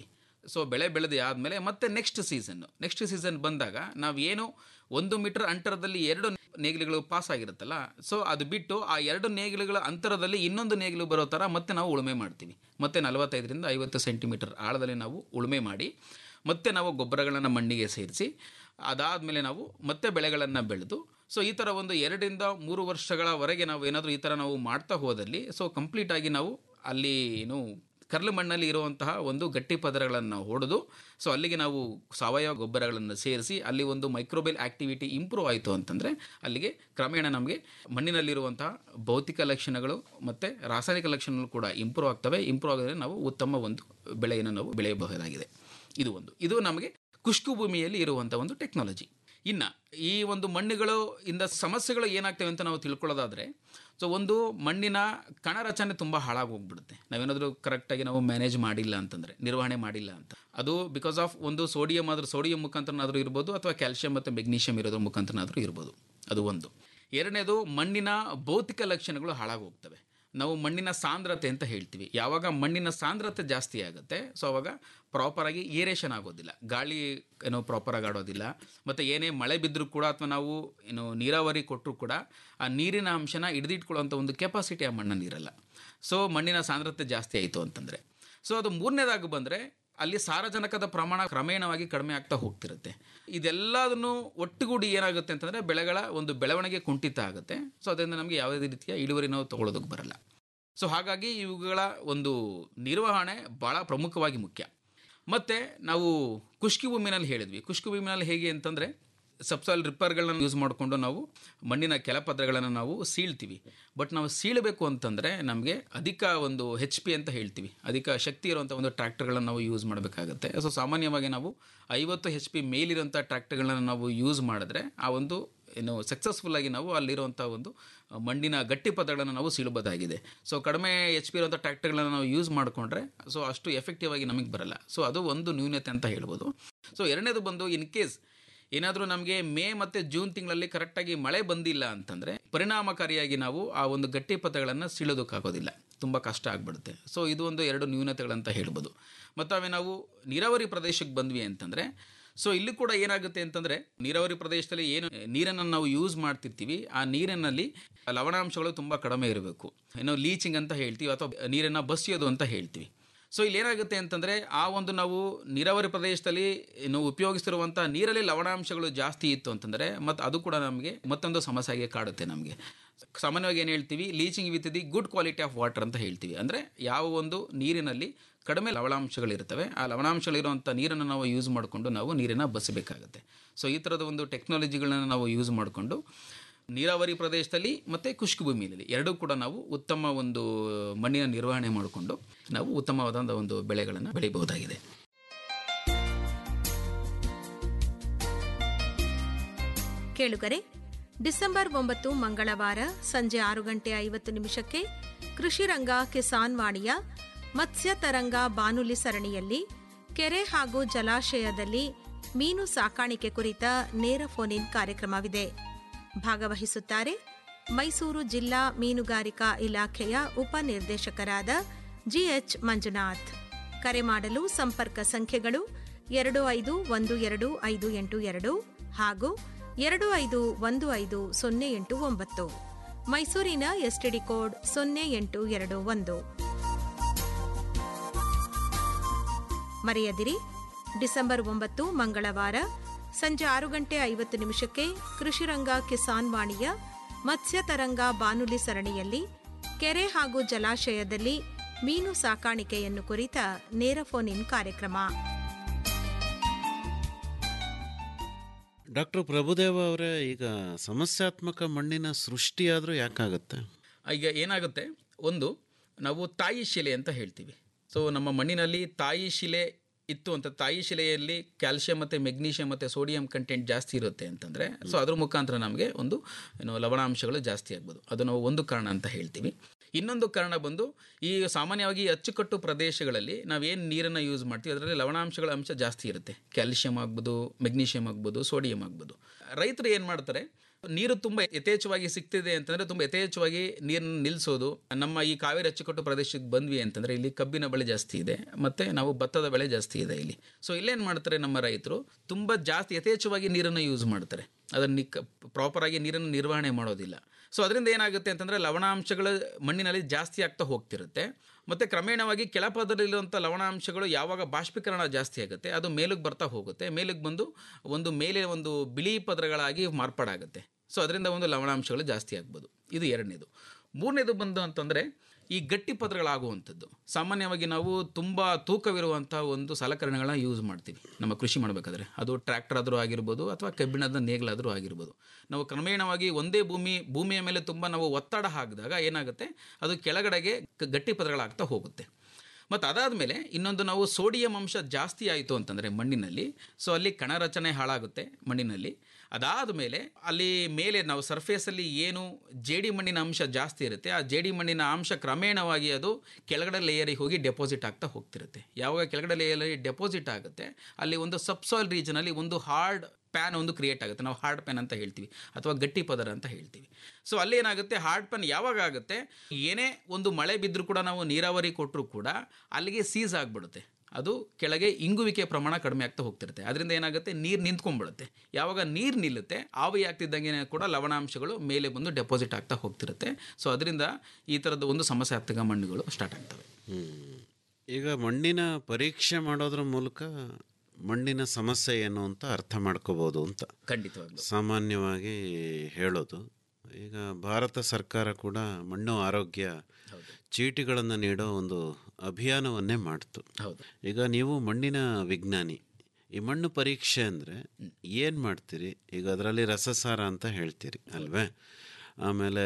ಸೊ ಬೆಳೆ ಬೆಳೆದು ಆದಮೇಲೆ ಮತ್ತೆ ನೆಕ್ಸ್ಟ್ ಸೀಸನ್ ನೆಕ್ಸ್ಟ್ ಸೀಸನ್ ಬಂದಾಗ ನಾವು ಏನು ಒಂದು ಮೀಟರ್ ಅಂತರದಲ್ಲಿ ಎರಡು ನೇಗಿಲುಗಳು ಪಾಸ್ ಆಗಿರುತ್ತಲ್ಲ ಸೊ ಅದು ಬಿಟ್ಟು ಆ ಎರಡು ನೇಗಿಲುಗಳ ಅಂತರದಲ್ಲಿ ಇನ್ನೊಂದು ನೇಗಿಲು ಬರೋ ಥರ ಮತ್ತೆ ನಾವು ಉಳುಮೆ ಮಾಡ್ತೀವಿ ಮತ್ತೆ ನಲವತ್ತೈದರಿಂದ ಐವತ್ತು ಸೆಂಟಿಮೀಟರ್ ಆಳದಲ್ಲಿ ನಾವು ಉಳುಮೆ ಮಾಡಿ ಮತ್ತೆ ನಾವು ಗೊಬ್ಬರಗಳನ್ನು ಮಣ್ಣಿಗೆ ಸೇರಿಸಿ ಅದಾದಮೇಲೆ ನಾವು ಮತ್ತೆ ಬೆಳೆಗಳನ್ನು ಬೆಳೆದು ಸೊ ಈ ಥರ ಒಂದು ಎರಡರಿಂದ ಮೂರು ವರ್ಷಗಳವರೆಗೆ ನಾವು ಏನಾದರೂ ಈ ಥರ ನಾವು ಮಾಡ್ತಾ ಹೋದಲ್ಲಿ ಸೊ ಕಂಪ್ಲೀಟಾಗಿ ನಾವು ಅಲ್ಲಿ ಏನು ಕರ್ಲು ಮಣ್ಣಲ್ಲಿ ಇರುವಂತಹ ಒಂದು ಗಟ್ಟಿ ಪದರಗಳನ್ನು ಹೊಡೆದು ಸೊ ಅಲ್ಲಿಗೆ ನಾವು ಸಾವಯವ ಗೊಬ್ಬರಗಳನ್ನು ಸೇರಿಸಿ ಅಲ್ಲಿ ಒಂದು ಮೈಕ್ರೋಬೆಲ್ ಆಕ್ಟಿವಿಟಿ ಇಂಪ್ರೂವ್ ಆಯಿತು ಅಂತಂದರೆ ಅಲ್ಲಿಗೆ ಕ್ರಮೇಣ ನಮಗೆ ಮಣ್ಣಿನಲ್ಲಿರುವಂತಹ ಭೌತಿಕ ಲಕ್ಷಣಗಳು ಮತ್ತು ರಾಸಾಯನಿಕ ಲಕ್ಷಣಗಳು ಕೂಡ ಇಂಪ್ರೂವ್ ಆಗ್ತವೆ ಇಂಪ್ರೂವ್ ಆಗಿದ್ರೆ ನಾವು ಉತ್ತಮ ಒಂದು ಬೆಳೆಯನ್ನು ನಾವು ಬೆಳೆಯಬಹುದಾಗಿದೆ ಇದು ಒಂದು ಇದು ನಮಗೆ ಕುಷ್ಕು ಭೂಮಿಯಲ್ಲಿ ಇರುವಂಥ ಒಂದು ಟೆಕ್ನಾಲಜಿ ಇನ್ನು ಈ ಒಂದು ಮಣ್ಣುಗಳು ಇಂದ ಸಮಸ್ಯೆಗಳು ಏನಾಗ್ತವೆ ಅಂತ ನಾವು ತಿಳ್ಕೊಳ್ಳೋದಾದರೆ ಸೊ ಒಂದು ಮಣ್ಣಿನ ಕಣ ರಚನೆ ತುಂಬ ಹಾಳಾಗಿ ಹೋಗ್ಬಿಡುತ್ತೆ ನಾವೇನಾದರೂ ಕರೆಕ್ಟಾಗಿ ನಾವು ಮ್ಯಾನೇಜ್ ಮಾಡಿಲ್ಲ ಅಂತಂದರೆ ನಿರ್ವಹಣೆ ಮಾಡಿಲ್ಲ ಅಂತ ಅದು ಬಿಕಾಸ್ ಆಫ್ ಒಂದು ಸೋಡಿಯಂ ಆದರೂ ಸೋಡಿಯಂ ಮುಖಾಂತರನಾದರೂ ಇರ್ಬೋದು ಅಥವಾ ಕ್ಯಾಲ್ಶಿಯಂ ಮತ್ತು ಮೆಗ್ನೀಷಿಯಂ ಇರೋದ್ರ ಮುಖಾಂತರನಾದರೂ ಇರ್ಬೋದು ಅದು ಒಂದು ಎರಡನೇದು ಮಣ್ಣಿನ ಭೌತಿಕ ಲಕ್ಷಣಗಳು ಹಾಳಾಗಿ ಹೋಗ್ತವೆ ನಾವು ಮಣ್ಣಿನ ಸಾಂದ್ರತೆ ಅಂತ ಹೇಳ್ತೀವಿ ಯಾವಾಗ ಮಣ್ಣಿನ ಸಾಂದ್ರತೆ ಜಾಸ್ತಿ ಆಗುತ್ತೆ ಸೊ ಅವಾಗ ಪ್ರಾಪರಾಗಿ ಏರೇಷನ್ ಆಗೋದಿಲ್ಲ ಗಾಳಿ ಏನೋ ಪ್ರಾಪರಾಗಿ ಆಡೋದಿಲ್ಲ ಮತ್ತು ಏನೇ ಮಳೆ ಬಿದ್ದರೂ ಕೂಡ ಅಥವಾ ನಾವು ಏನು ನೀರಾವರಿ ಕೊಟ್ಟರು ಕೂಡ ಆ ನೀರಿನ ಅಂಶನ ಹಿಡಿದಿಟ್ಕೊಳ್ಳೋಂಥ ಒಂದು ಕೆಪಾಸಿಟಿ ಆ ಮಣ್ಣಲ್ಲಿ ಇರಲ್ಲ ಸೊ ಮಣ್ಣಿನ ಸಾಂದ್ರತೆ ಜಾಸ್ತಿ ಆಯಿತು ಅಂತಂದರೆ ಸೊ ಅದು ಮೂರನೇದಾಗಿ ಬಂದರೆ ಅಲ್ಲಿ ಸಾರಜನಕದ ಪ್ರಮಾಣ ಕ್ರಮೇಣವಾಗಿ ಕಡಿಮೆ ಆಗ್ತಾ ಹೋಗ್ತಿರುತ್ತೆ ಇದೆಲ್ಲದನ್ನು ಒಟ್ಟುಗೂಡಿ ಏನಾಗುತ್ತೆ ಅಂತಂದರೆ ಬೆಳೆಗಳ ಒಂದು ಬೆಳವಣಿಗೆ ಕುಂಠಿತ ಆಗುತ್ತೆ ಸೊ ಅದರಿಂದ ನಮಗೆ ಯಾವುದೇ ರೀತಿಯ ಇಳುವರಿ ನಾವು ತೊಗೊಳೋದಕ್ಕೆ ಬರಲ್ಲ ಸೊ ಹಾಗಾಗಿ ಇವುಗಳ ಒಂದು ನಿರ್ವಹಣೆ ಭಾಳ ಪ್ರಮುಖವಾಗಿ ಮುಖ್ಯ ಮತ್ತು ನಾವು ಕುಷ್ಕಿ ಭೂಮಿನಲ್ಲಿ ಹೇಳಿದ್ವಿ ಕುಷ್ಕಿ ಭೂಮಿನಲ್ಲಿ ಹೇಗೆ ಅಂತಂದರೆ ಸಬ್ಸಾಯಿಲ್ ರಿಪ್ಪರ್ಗಳನ್ನ ಯೂಸ್ ಮಾಡಿಕೊಂಡು ನಾವು ಮಣ್ಣಿನ ಕೆಳಪದ್ರಗಳನ್ನು ನಾವು ಸೀಳ್ತೀವಿ ಬಟ್ ನಾವು ಸೀಳಬೇಕು ಅಂತಂದರೆ ನಮಗೆ ಅಧಿಕ ಒಂದು ಹೆಚ್ ಪಿ ಅಂತ ಹೇಳ್ತೀವಿ ಅಧಿಕ ಶಕ್ತಿ ಇರುವಂಥ ಒಂದು ಟ್ರ್ಯಾಕ್ಟರ್ಗಳನ್ನು ನಾವು ಯೂಸ್ ಮಾಡಬೇಕಾಗುತ್ತೆ ಸೊ ಸಾಮಾನ್ಯವಾಗಿ ನಾವು ಐವತ್ತು ಹೆಚ್ ಪಿ ಮೇಲಿರುವಂಥ ಟ್ರ್ಯಾಕ್ಟರ್ಗಳನ್ನು ನಾವು ಯೂಸ್ ಮಾಡಿದ್ರೆ ಆ ಒಂದು ಏನು ಸಕ್ಸಸ್ಫುಲ್ಲಾಗಿ ನಾವು ಅಲ್ಲಿರುವಂಥ ಒಂದು ಮಣ್ಣಿನ ಗಟ್ಟಿ ಪದಗಳನ್ನು ನಾವು ಸೀಳಬಹುದಾಗಿದೆ ಸೊ ಕಡಿಮೆ ಎಚ್ ಪಿ ಇರುವಂಥ ಟ್ರ್ಯಾಕ್ಟರ್ಗಳನ್ನು ನಾವು ಯೂಸ್ ಮಾಡಿಕೊಂಡ್ರೆ ಸೊ ಅಷ್ಟು ಎಫೆಕ್ಟಿವ್ ಆಗಿ ನಮಗೆ ಬರಲ್ಲ ಸೊ ಅದು ಒಂದು ನ್ಯೂನತೆ ಅಂತ ಹೇಳ್ಬೋದು ಸೊ ಎರಡನೇದು ಬಂದು ಇನ್ ಕೇಸ್ ಏನಾದರೂ ನಮಗೆ ಮೇ ಮತ್ತು ಜೂನ್ ತಿಂಗಳಲ್ಲಿ ಕರೆಕ್ಟಾಗಿ ಮಳೆ ಬಂದಿಲ್ಲ ಅಂತಂದರೆ ಪರಿಣಾಮಕಾರಿಯಾಗಿ ನಾವು ಆ ಒಂದು ಗಟ್ಟಿ ಪದಗಳನ್ನು ಸೀಳೋದಕ್ಕಾಗೋದಿಲ್ಲ ತುಂಬ ಕಷ್ಟ ಆಗಿಬಿಡುತ್ತೆ ಸೊ ಇದು ಒಂದು ಎರಡು ನ್ಯೂನತೆಗಳಂತ ಹೇಳ್ಬೋದು ಮತ್ತು ಅವೇ ನಾವು ನೀರಾವರಿ ಪ್ರದೇಶಕ್ಕೆ ಬಂದ್ವಿ ಅಂತಂದರೆ ಸೊ ಇಲ್ಲಿ ಕೂಡ ಏನಾಗುತ್ತೆ ಅಂತಂದರೆ ನೀರಾವರಿ ಪ್ರದೇಶದಲ್ಲಿ ಏನು ನೀರನ್ನು ನಾವು ಯೂಸ್ ಮಾಡ್ತಿರ್ತೀವಿ ಆ ನೀರಿನಲ್ಲಿ ಲವಣಾಂಶಗಳು ತುಂಬ ಕಡಿಮೆ ಇರಬೇಕು ಏನೋ ಲೀಚಿಂಗ್ ಅಂತ ಹೇಳ್ತೀವಿ ಅಥವಾ ನೀರನ್ನು ಬಸಿಯೋದು ಅಂತ ಹೇಳ್ತೀವಿ ಸೊ ಇಲ್ಲಿ ಏನಾಗುತ್ತೆ ಅಂತಂದರೆ ಆ ಒಂದು ನಾವು ನೀರಾವರಿ ಪ್ರದೇಶದಲ್ಲಿ ಏನು ಉಪಯೋಗಿಸ್ತಿರುವಂಥ ನೀರಲ್ಲಿ ಲವಣಾಂಶಗಳು ಜಾಸ್ತಿ ಇತ್ತು ಅಂತಂದರೆ ಮತ್ತು ಅದು ಕೂಡ ನಮಗೆ ಮತ್ತೊಂದು ಸಮಸ್ಯೆಗೆ ಕಾಡುತ್ತೆ ನಮಗೆ ಸಾಮಾನ್ಯವಾಗಿ ಏನು ಹೇಳ್ತೀವಿ leaching with the good quality of water ಅಂತ ಹೇಳ್ತೀವಿ ಅಂದರೆ ಯಾವ ಒಂದು ನೀರಿನಲ್ಲಿ ಕಡಿಮೆ ಲವಣಾಂಶಗಳಿರ್ತವೆ ಆ ಲವಣಾಂಶಗಳಿರುವಂಥ ನೀರನ್ನು ನಾವು ಯೂಸ್ ಮಾಡಿಕೊಂಡು ನಾವು ನೀರನ್ನು ಬಸಬೇಕಾಗುತ್ತೆ ಸೊ ಈ ಥರದ ಒಂದು ಟೆಕ್ನಾಲಜಿಗಳನ್ನ ನಾವು ಯೂಸ್ ಮಾಡಿಕೊಂಡು ನೀರಾವರಿ ಪ್ರದೇಶದಲ್ಲಿ ಮತ್ತು ಖುಷ್ಕು ಭೂಮಿಯಲ್ಲಿ ಎರಡೂ ಕೂಡ ನಾವು ಉತ್ತಮ ಒಂದು ಮಣ್ಣಿನ ನಿರ್ವಹಣೆ ಮಾಡಿಕೊಂಡು ನಾವು ಉತ್ತಮವಾದ ಒಂದು ಬೆಳೆಗಳನ್ನು ಬೆಳೆಯಬಹುದಾಗಿದೆ ಕೇಳುಗರೆ ಡಿಸೆಂಬರ್ ಒಂಬತ್ತು ಮಂಗಳವಾರ ಸಂಜೆ ಆರು ಗಂಟೆ ಐವತ್ತು ನಿಮಿಷಕ್ಕೆ ಕೃಷಿ ರಂಗ ಕಿಸಾನ್ ವಾಣಿಯ ಮತ್ಸ್ಯ ತರಂಗ ಬಾನುಲಿ ಸರಣಿಯಲ್ಲಿ ಕೆರೆ ಹಾಗೂ ಜಲಾಶಯದಲ್ಲಿ ಮೀನು ಸಾಕಾಣಿಕೆ ಕುರಿತ ನೇರ ಫೋನ್ ಇನ್ ಕಾರ್ಯಕ್ರಮವಿದೆ ಭಾಗವಹಿಸುತ್ತಾರೆ ಮೈಸೂರು ಜಿಲ್ಲಾ ಮೀನುಗಾರಿಕಾ ಇಲಾಖೆಯ ಉಪನಿರ್ದೇಶಕರಾದ ಜಿಎಚ್ ಮಂಜುನಾಥ್ ಕರೆ ಮಾಡಲು ಸಂಪರ್ಕ ಸಂಖ್ಯೆಗಳು ಎರಡು ಐದು ಒಂದು ಎರಡು ಐದು ಎಂಟು ಎರಡು ಹಾಗೂ ಎರಡು ಐದು ಒಂದು ಐದು ಸೊನ್ನೆ ಎಂಟು ಒಂಬತ್ತು ಮೈಸೂರಿನ ಎಸ್ಟಿಡಿ ಕೋಡ್ ಸೊನ್ನೆ ಎಂಟು ಎರಡು ಒಂದು ಮರೆಯದಿರಿ ಡಿಸೆಂಬರ್ ಒಂಬತ್ತು ಮಂಗಳವಾರ ಸಂಜೆ ಆರು ಗಂಟೆ ಐವತ್ತು ನಿಮಿಷಕ್ಕೆ ಕೃಷಿರಂಗ ಕಿಸಾನ್ ವಾಣಿಯ ಮತ್ಸ್ಯ ತರಂಗ ಬಾನುಲಿ ಸರಣಿಯಲ್ಲಿ ಕೆರೆ ಹಾಗೂ ಜಲಾಶಯದಲ್ಲಿ ಮೀನು ಸಾಕಾಣಿಕೆಯನ್ನು ಕುರಿತ ನೇರ ಫೋನ್ ಇನ್ ಕಾರ್ಯಕ್ರಮ ಡಾಕ್ಟರ್ ಪ್ರಭುದೇವ ಅವರೇ ಈಗ ಸಮಸ್ಯಾತ್ಮಕ ಮಣ್ಣಿನ ಸೃಷ್ಟಿಯಾದರೂ ಯಾಕಾಗತ್ತೆ ಈಗ ಏನಾಗುತ್ತೆ ಒಂದು ನಾವು ತಾಯಿ ಶಿಲೆ ಅಂತ ಹೇಳ್ತೀವಿ ಸೊ ನಮ್ಮ ಮಣ್ಣಿನಲ್ಲಿ ತಾಯಿ ಶಿಲೆ ಇತ್ತು ಅಂತ ತಾಯಿ ಶಿಲೆಯಲ್ಲಿ ಕ್ಯಾಲ್ಶಿಯಂ ಮತ್ತು ಮೆಗ್ನೀಷಿಯಂ ಮತ್ತು ಸೋಡಿಯಂ ಕಂಟೆಂಟ್ ಜಾಸ್ತಿ ಇರುತ್ತೆ ಅಂತಂದರೆ ಸೊ ಅದ್ರ ಮುಖಾಂತರ ನಮಗೆ ಒಂದು ಏನು ಲವಣಾಂಶಗಳು ಜಾಸ್ತಿ ಆಗ್ಬೋದು ಅದು ನಾವು ಒಂದು ಕಾರಣ ಅಂತ ಹೇಳ್ತೀವಿ ಇನ್ನೊಂದು ಕಾರಣ ಬಂದು ಈ ಸಾಮಾನ್ಯವಾಗಿ ಈ ಅಚ್ಚುಕಟ್ಟು ಪ್ರದೇಶಗಳಲ್ಲಿ ನಾವೇನು ನೀರನ್ನು ಯೂಸ್ ಮಾಡ್ತೀವಿ ಅದರಲ್ಲಿ ಲವಣಾಂಶಗಳ ಅಂಶ ಜಾಸ್ತಿ ಇರುತ್ತೆ ಕ್ಯಾಲ್ಶಿಯಂ ಆಗ್ಬೋದು ಮೆಗ್ನೀಷಿಯಂ ಆಗ್ಬೋದು ಸೋಡಿಯಂ ಆಗ್ಬೋದು ರೈತರು ಏನು ಮಾಡ್ತಾರೆ ನೀರು ತುಂಬ ಯಥೇಚ್ಛವಾಗಿ ಸಿಗ್ತಿದೆ ಅಂತಂದರೆ ತುಂಬ ಯಥೇಚ್ಛವಾಗಿ ನೀರನ್ನು ನಿಲ್ಲಿಸೋದು ನಮ್ಮ ಈ ಕಾವೇರಿ ಅಚ್ಚುಕಟ್ಟು ಪ್ರದೇಶಕ್ಕೆ ಬಂದ್ವಿ ಅಂತಂದರೆ ಇಲ್ಲಿ ಕಬ್ಬಿನ ಬೆಳೆ ಜಾಸ್ತಿ ಇದೆ ಮತ್ತು ನಾವು ಭತ್ತದ ಬೆಳೆ ಜಾಸ್ತಿ ಇದೆ ಇಲ್ಲಿ ಸೊ ಇಲ್ಲೇನು ಮಾಡ್ತಾರೆ ನಮ್ಮ ರೈತರು ತುಂಬ ಜಾಸ್ತಿ ಯಥೇಚ್ಛವಾಗಿ ನೀರನ್ನು ಯೂಸ್ ಮಾಡ್ತಾರೆ ಅದನ್ನು ನಿಕ್ ಪ್ರಾಪರಾಗಿ ನೀರನ್ನು ನಿರ್ವಹಣೆ ಮಾಡೋದಿಲ್ಲ ಸೊ ಅದರಿಂದ ಏನಾಗುತ್ತೆ ಅಂತಂದರೆ ಲವಣಾಂಶಗಳು ಮಣ್ಣಿನಲ್ಲಿ ಜಾಸ್ತಿ ಆಗ್ತಾ ಹೋಗ್ತಿರುತ್ತೆ ಮತ್ತು ಕ್ರಮೇಣವಾಗಿ ಕೆಳಪದರಲ್ಲಿರುವಂಥ ಲವಣಾಂಶಗಳು ಯಾವಾಗ ಬಾಷ್ಪೀಕರಣ ಜಾಸ್ತಿ ಆಗುತ್ತೆ ಅದು ಮೇಲಕ್ಕೆ ಬರ್ತಾ ಹೋಗುತ್ತೆ ಮೇಲಕ್ಕೆ ಬಂದು ಒಂದು ಮೇಲೆ ಒಂದು ಬಿಳಿ ಪದರಗಳಾಗಿ ಮಾರ್ಪಾಡಾಗುತ್ತೆ ಸೊ ಅದರಿಂದ ಒಂದು ಲವಣಾಂಶಗಳು ಜಾಸ್ತಿ ಆಗ್ಬೋದು ಇದು ಎರಡನೇದು ಮೂರನೇದು ಬಂದು ಅಂತಂದರೆ ಈ ಗಟ್ಟಿ ಪದರಗಳಾಗುವಂಥದ್ದು ಸಾಮಾನ್ಯವಾಗಿ ನಾವು ತುಂಬ ತೂಕವಿರುವಂಥ ಒಂದು ಸಲಕರಣೆಗಳನ್ನ ಯೂಸ್ ಮಾಡ್ತೀವಿ ನಮ್ಮ ಕೃಷಿ ಮಾಡಬೇಕಾದ್ರೆ ಅದು ಟ್ರ್ಯಾಕ್ಟರ್ ಆದರೂ ಆಗಿರ್ಬೋದು ಅಥವಾ ಕಬ್ಬಿಣದ ನೇಗಿಲಾದರೂ ಆಗಿರ್ಬೋದು ನಾವು ಕ್ರಮೇಣವಾಗಿ ಒಂದೇ ಭೂಮಿ ಭೂಮಿಯ ಮೇಲೆ ತುಂಬ ನಾವು ಒತ್ತಡ ಹಾಕಿದಾಗ ಏನಾಗುತ್ತೆ ಅದು ಕೆಳಗಡೆಗೆ ಕ- ಗಟ್ಟಿ ಪದರಗಳಾಗ್ತಾ ಹೋಗುತ್ತೆ ಮತ್ತು ಅದಾದಮೇಲೆ ಇನ್ನೊಂದು ನಾವು ಸೋಡಿಯಂ ಅಂಶ ಜಾಸ್ತಿ ಆಯಿತು ಅಂತಂದರೆ ಮಣ್ಣಿನಲ್ಲಿ ಸೊ ಅಲ್ಲಿ ಕಣ ರಚನೆ ಹಾಳಾಗುತ್ತೆ ಮಣ್ಣಿನಲ್ಲಿ ಅದಾದ ಮೇಲೆ ಅಲ್ಲಿ ಮೇಲೆ ನಾವು ಸರ್ಫೇಸಲ್ಲಿ ಏನು ಜೇಡಿ ಮಣ್ಣಿನ ಅಂಶ ಜಾಸ್ತಿ ಇರುತ್ತೆ ಆ ಜೇಡಿ ಮಣ್ಣಿನ ಅಂಶ ಕ್ರಮೇಣವಾಗಿ ಅದು ಕೆಳಗಡೆ ಲೇಯರಿಗೆ ಹೋಗಿ ಡೆಪಾಸಿಟ್ ಆಗ್ತಾ ಹೋಗ್ತಿರುತ್ತೆ ಯಾವಾಗ ಕೆಳಗಡೆ ಲೇಯರಲ್ಲಿ ಡೆಪಾಸಿಟ್ ಆಗುತ್ತೆ ಅಲ್ಲಿ ಒಂದು ಸಬ್ಸಾಯಿಲ್ ರೀಜನಲ್ಲಿ ಒಂದು ಹಾರ್ಡ್ ಪ್ಯಾನ್ ಒಂದು ಕ್ರಿಯೇಟ್ ಆಗುತ್ತೆ ನಾವು ಹಾರ್ಡ್ ಪ್ಯಾನ್ ಅಂತ ಹೇಳ್ತೀವಿ ಅಥವಾ ಗಟ್ಟಿ ಪದರ ಅಂತ ಹೇಳ್ತೀವಿ ಸೊ ಅಲ್ಲಿ ಏನಾಗುತ್ತೆ ಹಾರ್ಡ್ ಪ್ಯಾನ್ ಯಾವಾಗ ಆಗುತ್ತೆ ಏನೇ ಒಂದು ಮಳೆ ಬಿದ್ದರೂ ಕೂಡ ನಾವು ನೀರಾವರಿ ಕೊಟ್ಟರು ಕೂಡ ಅಲ್ಲಿಗೆ ಸೀಸ್ ಆಗಿಬಿಡುತ್ತೆ ಅದು ಕೆಳಗೆ ಇಂಗುವಿಕೆ ಪ್ರಮಾಣ ಕಡಿಮೆ ಆಗ್ತಾ ಹೋಗ್ತಿರುತ್ತೆ ಅದರಿಂದ ಏನಾಗುತ್ತೆ ನೀರು ನಿಂತ್ಕೊಂಡ್ಬಿಡುತ್ತೆ ಯಾವಾಗ ನೀರು ನಿಲ್ಲುತ್ತೆ ಆವಿ ಆಗ್ತಿದ್ದಂಗೆ ಕೂಡ ಲವಣಾಂಶಗಳು ಮೇಲೆ ಬಂದು ಡೆಪಾಸಿಟ್ ಆಗ್ತಾ ಹೋಗ್ತಿರುತ್ತೆ ಸೊ ಅದರಿಂದ ಈ ಥರದ ಒಂದು ಸಮಸ್ಯಾತ್ಮಕ ಮಣ್ಣುಗಳು ಸ್ಟಾರ್ಟ್ ಆಗ್ತವೆ ಈಗ ಮಣ್ಣಿನ ಪರೀಕ್ಷೆ ಮಾಡೋದ್ರ ಮೂಲಕ ಮಣ್ಣಿನ ಸಮಸ್ಯೆ ಏನು ಅಂತ ಅರ್ಥ ಮಾಡ್ಕೋಬೋದು ಅಂತ ಖಂಡಿತವಾಗ್ಲೂ ಸಾಮಾನ್ಯವಾಗಿ ಹೇಳೋದು ಈಗ ಭಾರತ ಸರ್ಕಾರ ಕೂಡ ಮಣ್ಣು ಆರೋಗ್ಯ ಚೀಟಿಗಳನ್ನು ನೀಡೋ ಒಂದು ಅಭಿಯಾನವನ್ನೇ ಮಾಡ್ತು ಹೌದು ಈಗ ನೀವು ಮಣ್ಣಿನ ವಿಜ್ಞಾನಿ ಈ ಮಣ್ಣು ಪರೀಕ್ಷೆ ಅಂದರೆ ಏನು ಮಾಡ್ತೀರಿ ಈಗ ಅದರಲ್ಲಿ ರಸಸಾರ ಅಂತ ಹೇಳ್ತೀರಿ ಅಲ್ವೇ ಆಮೇಲೆ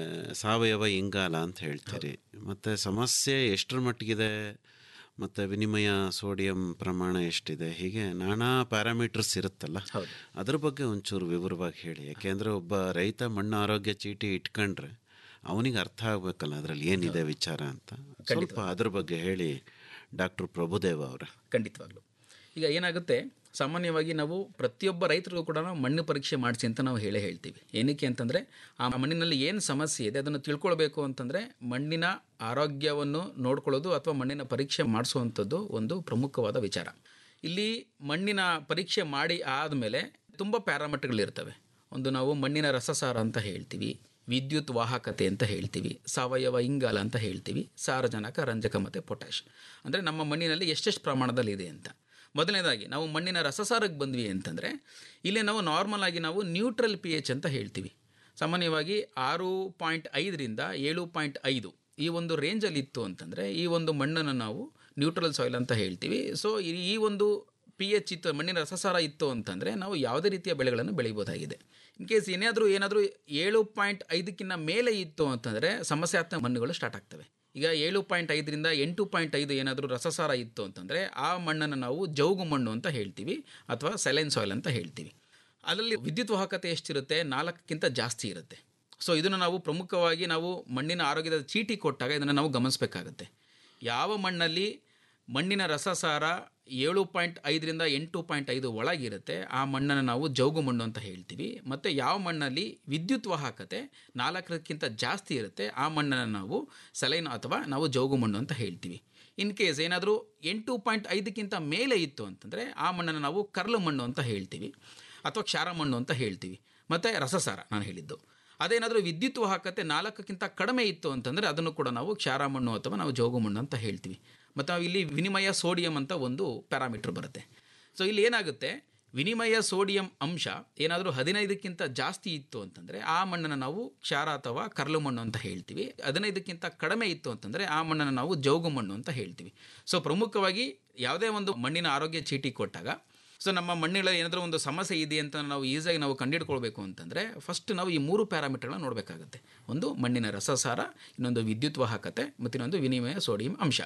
ಸಾವಯವ ಇಂಗಾಲ ಅಂತ ಹೇಳ್ತೀರಿ ಮತ್ತು ಸಮಸ್ಯೆ ಎಷ್ಟರ ಮಟ್ಟಿಗಿದೆ ಮತ್ತು ವಿನಿಮಯ ಸೋಡಿಯಂ ಪ್ರಮಾಣ ಎಷ್ಟಿದೆ ಹೀಗೆ ನಾನಾ ಪ್ಯಾರಾಮೀಟರ್ಸ್ ಇರುತ್ತಲ್ಲ ಅದ್ರ ಬಗ್ಗೆ ಒಂಚೂರು ವಿವರವಾಗಿ ಹೇಳಿ ಯಾಕೆಂದರೆ ಒಬ್ಬ ರೈತ ಮಣ್ಣು ಆರೋಗ್ಯ ಚೀಟಿ ಇಟ್ಕೊಂಡ್ರೆ ಅವನಿಗೆ ಅರ್ಥ ಆಗಬೇಕಲ್ಲ ಅದರಲ್ಲಿ ಏನಿದೆ ವಿಚಾರ ಅಂತ ಸ್ವಲ್ಪ ಅದ್ರ ಬಗ್ಗೆ ಹೇಳಿ ಡಾಕ್ಟರ್ ಪ್ರಭುದೇವ ಅವರ ಖಂಡಿತವಾಗ್ಲು ಈಗ ಏನಾಗುತ್ತೆ ಸಾಮಾನ್ಯವಾಗಿ ನಾವು ಪ್ರತಿಯೊಬ್ಬ ರೈತರಿಗೂ ಕೂಡ ನಾವು ಮಣ್ಣು ಪರೀಕ್ಷೆ ಮಾಡಿಸಿ ಅಂತ ನಾವು ಹೇಳೇ ಹೇಳ್ತೀವಿ ಏನಕ್ಕೆ ಅಂತಂದರೆ ಆ ಮಣ್ಣಿನಲ್ಲಿ ಏನು ಸಮಸ್ಯೆ ಇದೆ ಅದನ್ನು ತಿಳ್ಕೊಳ್ಬೇಕು ಅಂತಂದರೆ ಮಣ್ಣಿನ ಆರೋಗ್ಯವನ್ನು ನೋಡ್ಕೊಳ್ಳೋದು ಅಥವಾ ಮಣ್ಣಿನ ಪರೀಕ್ಷೆ ಮಾಡಿಸುವಂಥದ್ದು ಒಂದು ಪ್ರಮುಖವಾದ ವಿಚಾರ ಇಲ್ಲಿ ಮಣ್ಣಿನ ಪರೀಕ್ಷೆ ಮಾಡಿ ಆದಮೇಲೆ ತುಂಬ ಪ್ಯಾರಾಮೀಟರ್ಗಳಿರ್ತವೆ ಒಂದು ನಾವು ಮಣ್ಣಿನ ರಸಸಾರ ಅಂತ ಹೇಳ್ತೀವಿ ವಿದ್ಯುತ್ ವಾಹಕತೆ ಅಂತ ಹೇಳ್ತೀವಿ ಸಾವಯವ ಇಂಗಾಲ ಅಂತ ಹೇಳ್ತೀವಿ ಸಾರಜನಕ ರಂಜಕ ಮತ್ತು ಪೊಟ್ಯಾಶ್ ಅಂದರೆ ನಮ್ಮ ಮಣ್ಣಿನಲ್ಲಿ ಎಷ್ಟೆಷ್ಟು ಪ್ರಮಾಣದಲ್ಲಿ ಇದೆ ಅಂತ ಮೊದಲನೇದಾಗಿ ನಾವು ಮಣ್ಣಿನ ರಸಸಾರಕ್ಕೆ ಬಂದ್ವಿ ಅಂತಂದರೆ ಇಲ್ಲಿ ನಾವು ನಾರ್ಮಲ್ ಆಗಿ ನಾವು ನ್ಯೂಟ್ರಲ್ ಪಿ ಎಚ್ ಅಂತ ಹೇಳ್ತೀವಿ ಸಾಮಾನ್ಯವಾಗಿ ಆರು ಪಾಯಿಂಟ್ ಐದರಿಂದ ಏಳು ಪಾಯಿಂಟ್ ಐದು ಈ ಒಂದು ರೇಂಜಲ್ಲಿ ಇತ್ತು ಅಂತಂದರೆ ಈ ಒಂದು ಮಣ್ಣನ್ನು ನಾವು ನ್ಯೂಟ್ರಲ್ ಸಾಯಿಲ್ ಅಂತ ಹೇಳ್ತೀವಿ ಸೊ ಈ ಒಂದು ಪಿ ಎಚ್ ಇತ್ತು ಮಣ್ಣಿನ ರಸಸಾರ ಇತ್ತು ಅಂತಂದರೆ ನಾವು ಯಾವುದೇ ರೀತಿಯ ಬೆಳೆಗಳನ್ನು ಬೆಳಿಬೋದಾಗಿದೆ ಇನ್ ಕೇಸ್ ಏನಾದರೂ ಏನಾದರೂ ಏಳು ಪಾಯಿಂಟ್ ಐದಕ್ಕಿಂತ ಮೇಲೆ ಇತ್ತು ಅಂತಂದರೆ ಸಮಸ್ಯಾತ್ಮಕ ಮಣ್ಣುಗಳು ಸ್ಟಾರ್ಟ್ ಆಗ್ತವೆ ಈಗ ಏಳು ಪಾಯಿಂಟ್ ಐದರಿಂದ ಎಂಟು ಪಾಯಿಂಟ್ ಐದು ಏನಾದರೂ ರಸಸಾರ ಇತ್ತು ಅಂತಂದರೆ ಆ ಮಣ್ಣನ್ನು ನಾವು ಜೌಗು ಮಣ್ಣು ಅಂತ ಹೇಳ್ತೀವಿ ಅಥವಾ ಸೆಲೈನ್ ಸಾಯಿಲ್ ಅಂತ ಹೇಳ್ತೀವಿ ಅದರಲ್ಲಿ ವಿದ್ಯುತ್ ವಾಹಕತೆ ಎಷ್ಟಿರುತ್ತೆ ನಾಲ್ಕಕ್ಕಿಂತ ಜಾಸ್ತಿ ಇರುತ್ತೆ ಸೊ ಇದನ್ನು ನಾವು ಪ್ರಮುಖವಾಗಿ ನಾವು ಮಣ್ಣಿನ ಆರೋಗ್ಯದ ಚೀಟಿ ಕೊಟ್ಟಾಗ ಇದನ್ನು ನಾವು ಗಮನಿಸಬೇಕಾಗತ್ತೆ ಯಾವ ಮಣ್ಣಲ್ಲಿ ಮಣ್ಣಿನ ರಸಸಾರ ಏಳು ಪಾಯಿಂಟ್ ಐದರಿಂದ ಎಂಟು ಪಾಯಿಂಟ್ ಐದು ಒಳಗಿರುತ್ತೆ ಆ ಮಣ್ಣನ್ನು ನಾವು ಜೌಗು ಮಣ್ಣು ಅಂತ ಹೇಳ್ತೀವಿ ಮತ್ತು ಯಾವ ಮಣ್ಣಲ್ಲಿ ವಿದ್ಯುತ್ ವಾಹಕತೆ ನಾಲ್ಕರಕ್ಕಿಂತ ಜಾಸ್ತಿ ಇರುತ್ತೆ ಆ ಮಣ್ಣನ್ನು ನಾವು ಸಲೈನ್ ಅಥವಾ ನಾವು ಜೌಗು ಮಣ್ಣು ಅಂತ ಹೇಳ್ತೀವಿ ಇನ್ ಕೇಸ್ ಏನಾದರೂ ಎಂಟು ಪಾಯಿಂಟ್ ಐದಕ್ಕಿಂತ ಮೇಲೆ ಇತ್ತು ಅಂತಂದರೆ ಆ ಮಣ್ಣನ್ನು ನಾವು ಕರ್ಲು ಮಣ್ಣು ಅಂತ ಹೇಳ್ತೀವಿ ಅಥವಾ ಕ್ಷಾರ ಮಣ್ಣು ಅಂತ ಹೇಳ್ತೀವಿ ಮತ್ತು ರಸಸಾರ ನಾನು ಹೇಳಿದ್ದು ಅದೇನಾದರೂ ವಿದ್ಯುತ್ ವಾಹಕತೆ ನಾಲ್ಕಕ್ಕಿಂತ ಕಡಿಮೆ ಇತ್ತು ಅಂತಂದರೆ ಅದನ್ನು ಕೂಡ ನಾವು ಕ್ಷಾರ ಮಣ್ಣು ಅಥವಾ ನಾವು ಜೋಗು ಮಣ್ಣು ಅಂತ ಹೇಳ್ತೀವಿ ಮತ್ತು ನಾವು ಇಲ್ಲಿ ವಿನಿಮಯ ಸೋಡಿಯಂ ಅಂತ ಒಂದು ಪ್ಯಾರಾಮೀಟರ್ ಬರುತ್ತೆ ಸೊ ಇಲ್ಲಿ ಏನಾಗುತ್ತೆ ವಿನಿಮಯ ಸೋಡಿಯಂ ಅಂಶ ಏನಾದರೂ ಹದಿನೈದಕ್ಕಿಂತ ಜಾಸ್ತಿ ಇತ್ತು ಅಂತಂದರೆ ಆ ಮಣ್ಣನ್ನು ನಾವು ಕ್ಷಾರ ಅಥವಾ ಕರ್ಲು ಮಣ್ಣು ಅಂತ ಹೇಳ್ತೀವಿ ಹದಿನೈದಕ್ಕಿಂತ ಕಡಿಮೆ ಇತ್ತು ಅಂತಂದರೆ ಆ ಮಣ್ಣನ್ನು ನಾವು ಜೌಗು ಮಣ್ಣು ಅಂತ ಹೇಳ್ತೀವಿ ಸೊ ಪ್ರಮುಖವಾಗಿ ಯಾವುದೇ ಒಂದು ಮಣ್ಣಿನ ಆರೋಗ್ಯ ಚೀಟಿ ಕೊಟ್ಟಾಗ ಸೊ ನಮ್ಮ ಮಣ್ಣಿನಲ್ಲಿ ಏನಾದರೂ ಒಂದು ಸಮಸ್ಯೆ ಇದೆ ಅಂತ ನಾವು ಈಸಿಯಾಗಿ ನಾವು ಕಂಡುಹಿಡ್ಕೊಳ್ಬೇಕು ಅಂತಂದರೆ ಫಸ್ಟ್ ನಾವು ಈ ಮೂರು ಪ್ಯಾರಾಮೀಟರ್ಗಳನ್ನ ನೋಡಬೇಕಾಗುತ್ತೆ ಒಂದು ಮಣ್ಣಿನ ರಸಸಾರ ಇನ್ನೊಂದು ವಿದ್ಯುತ್ ವಾಹಕತೆ ಮತ್ತು ಇನ್ನೊಂದು ವಿನಿಮಯ ಸೋಡಿಯಂ ಅಂಶ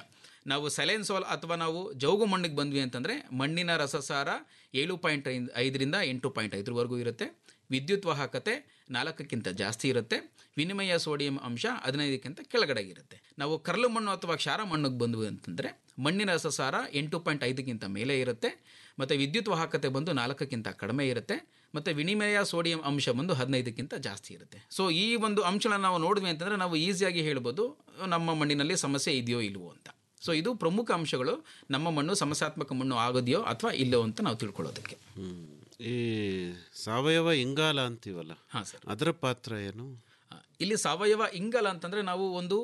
ನಾವು ಸೆಲೆನ್ ಸೋಲ್ ಅಥವಾ ನಾವು ಜೌಗು ಮಣ್ಣಿಗೆ ಬಂದ್ವಿ ಅಂತಂದರೆ ಮಣ್ಣಿನ ರಸಸಾರ ಏಳು ಪಾಯಿಂಟ್ ಐದು ಐದರಿಂದ ಎಂಟು ಪಾಯಿಂಟ್ ಐದರವರೆಗೂ ಇರುತ್ತೆ ವಿದ್ಯುತ್ ವಾಹಕತೆ ನಾಲ್ಕಕ್ಕಿಂತ ಜಾಸ್ತಿ ಇರುತ್ತೆ ವಿನಿಮಯ ಸೋಡಿಯಂ ಅಂಶ ಹದಿನೈದಕ್ಕಿಂತ ಕೆಳಗಡೆ ಇರುತ್ತೆ ನಾವು ಕರ್ಲು ಮಣ್ಣು ಅಥವಾ ಕ್ಷಾರ ಮಣ್ಣಿಗೆ ಬಂದ್ವಿ ಅಂತಂದರೆ ಮಣ್ಣಿನ ರಸಸಾರ ಎಂಟು ಪಾಯಿಂಟ್ ಐದಕ್ಕಿಂತ ಮೇಲೆ ಇರುತ್ತೆ ಮತ್ತು ವಿದ್ಯುತ್ ವಾಹಕತೆ ಬಂದು ನಾಲ್ಕಕ್ಕಿಂತ ಕಡಿಮೆ ಇರುತ್ತೆ ಮತ್ತು ವಿನಿಮಯ ಸೋಡಿಯಂ ಅಂಶ ಬಂದು ಹದಿನೈದಕ್ಕಿಂತ ಜಾಸ್ತಿ ಇರುತ್ತೆ ಸೊ ಈ ಒಂದು ಅಂಶನ ನಾವು ನೋಡಿದ್ವಿ ಅಂತಂದರೆ ನಾವು ಈಸಿಯಾಗಿ ಹೇಳ್ಬೋದು ನಮ್ಮ ಮಣ್ಣಿನಲ್ಲಿ ಸಮಸ್ಯೆ ಇದೆಯೋ ಇಲ್ವೋ ಅಂತ ಸೊ ಇದು ಪ್ರಮುಖ ಅಂಶಗಳು ನಮ್ಮ ಮಣ್ಣು ಸಮಸ್ಯಾತ್ಮಕ ಮಣ್ಣು ಆಗೋದೆಯೋ ಅಥವಾ ಇಲ್ಲೋ ಅಂತ ನಾವು ತಿಳ್ಕೊಳ್ಳೋದಕ್ಕೆ ಹ್ಮ್. ಈ ಸಾವಯವ ಇಂಗಾಲ ಅಂತೀವಲ್ಲ ಹಾಂ ಸರ್ ಅದರ ಪಾತ್ರ ಏನು ಆ, ಇಲ್ಲಿ ಸಾವಯವ ಇಂಗಾಲ ಅಂತಂದರೆ ನಾವು ಒಂದು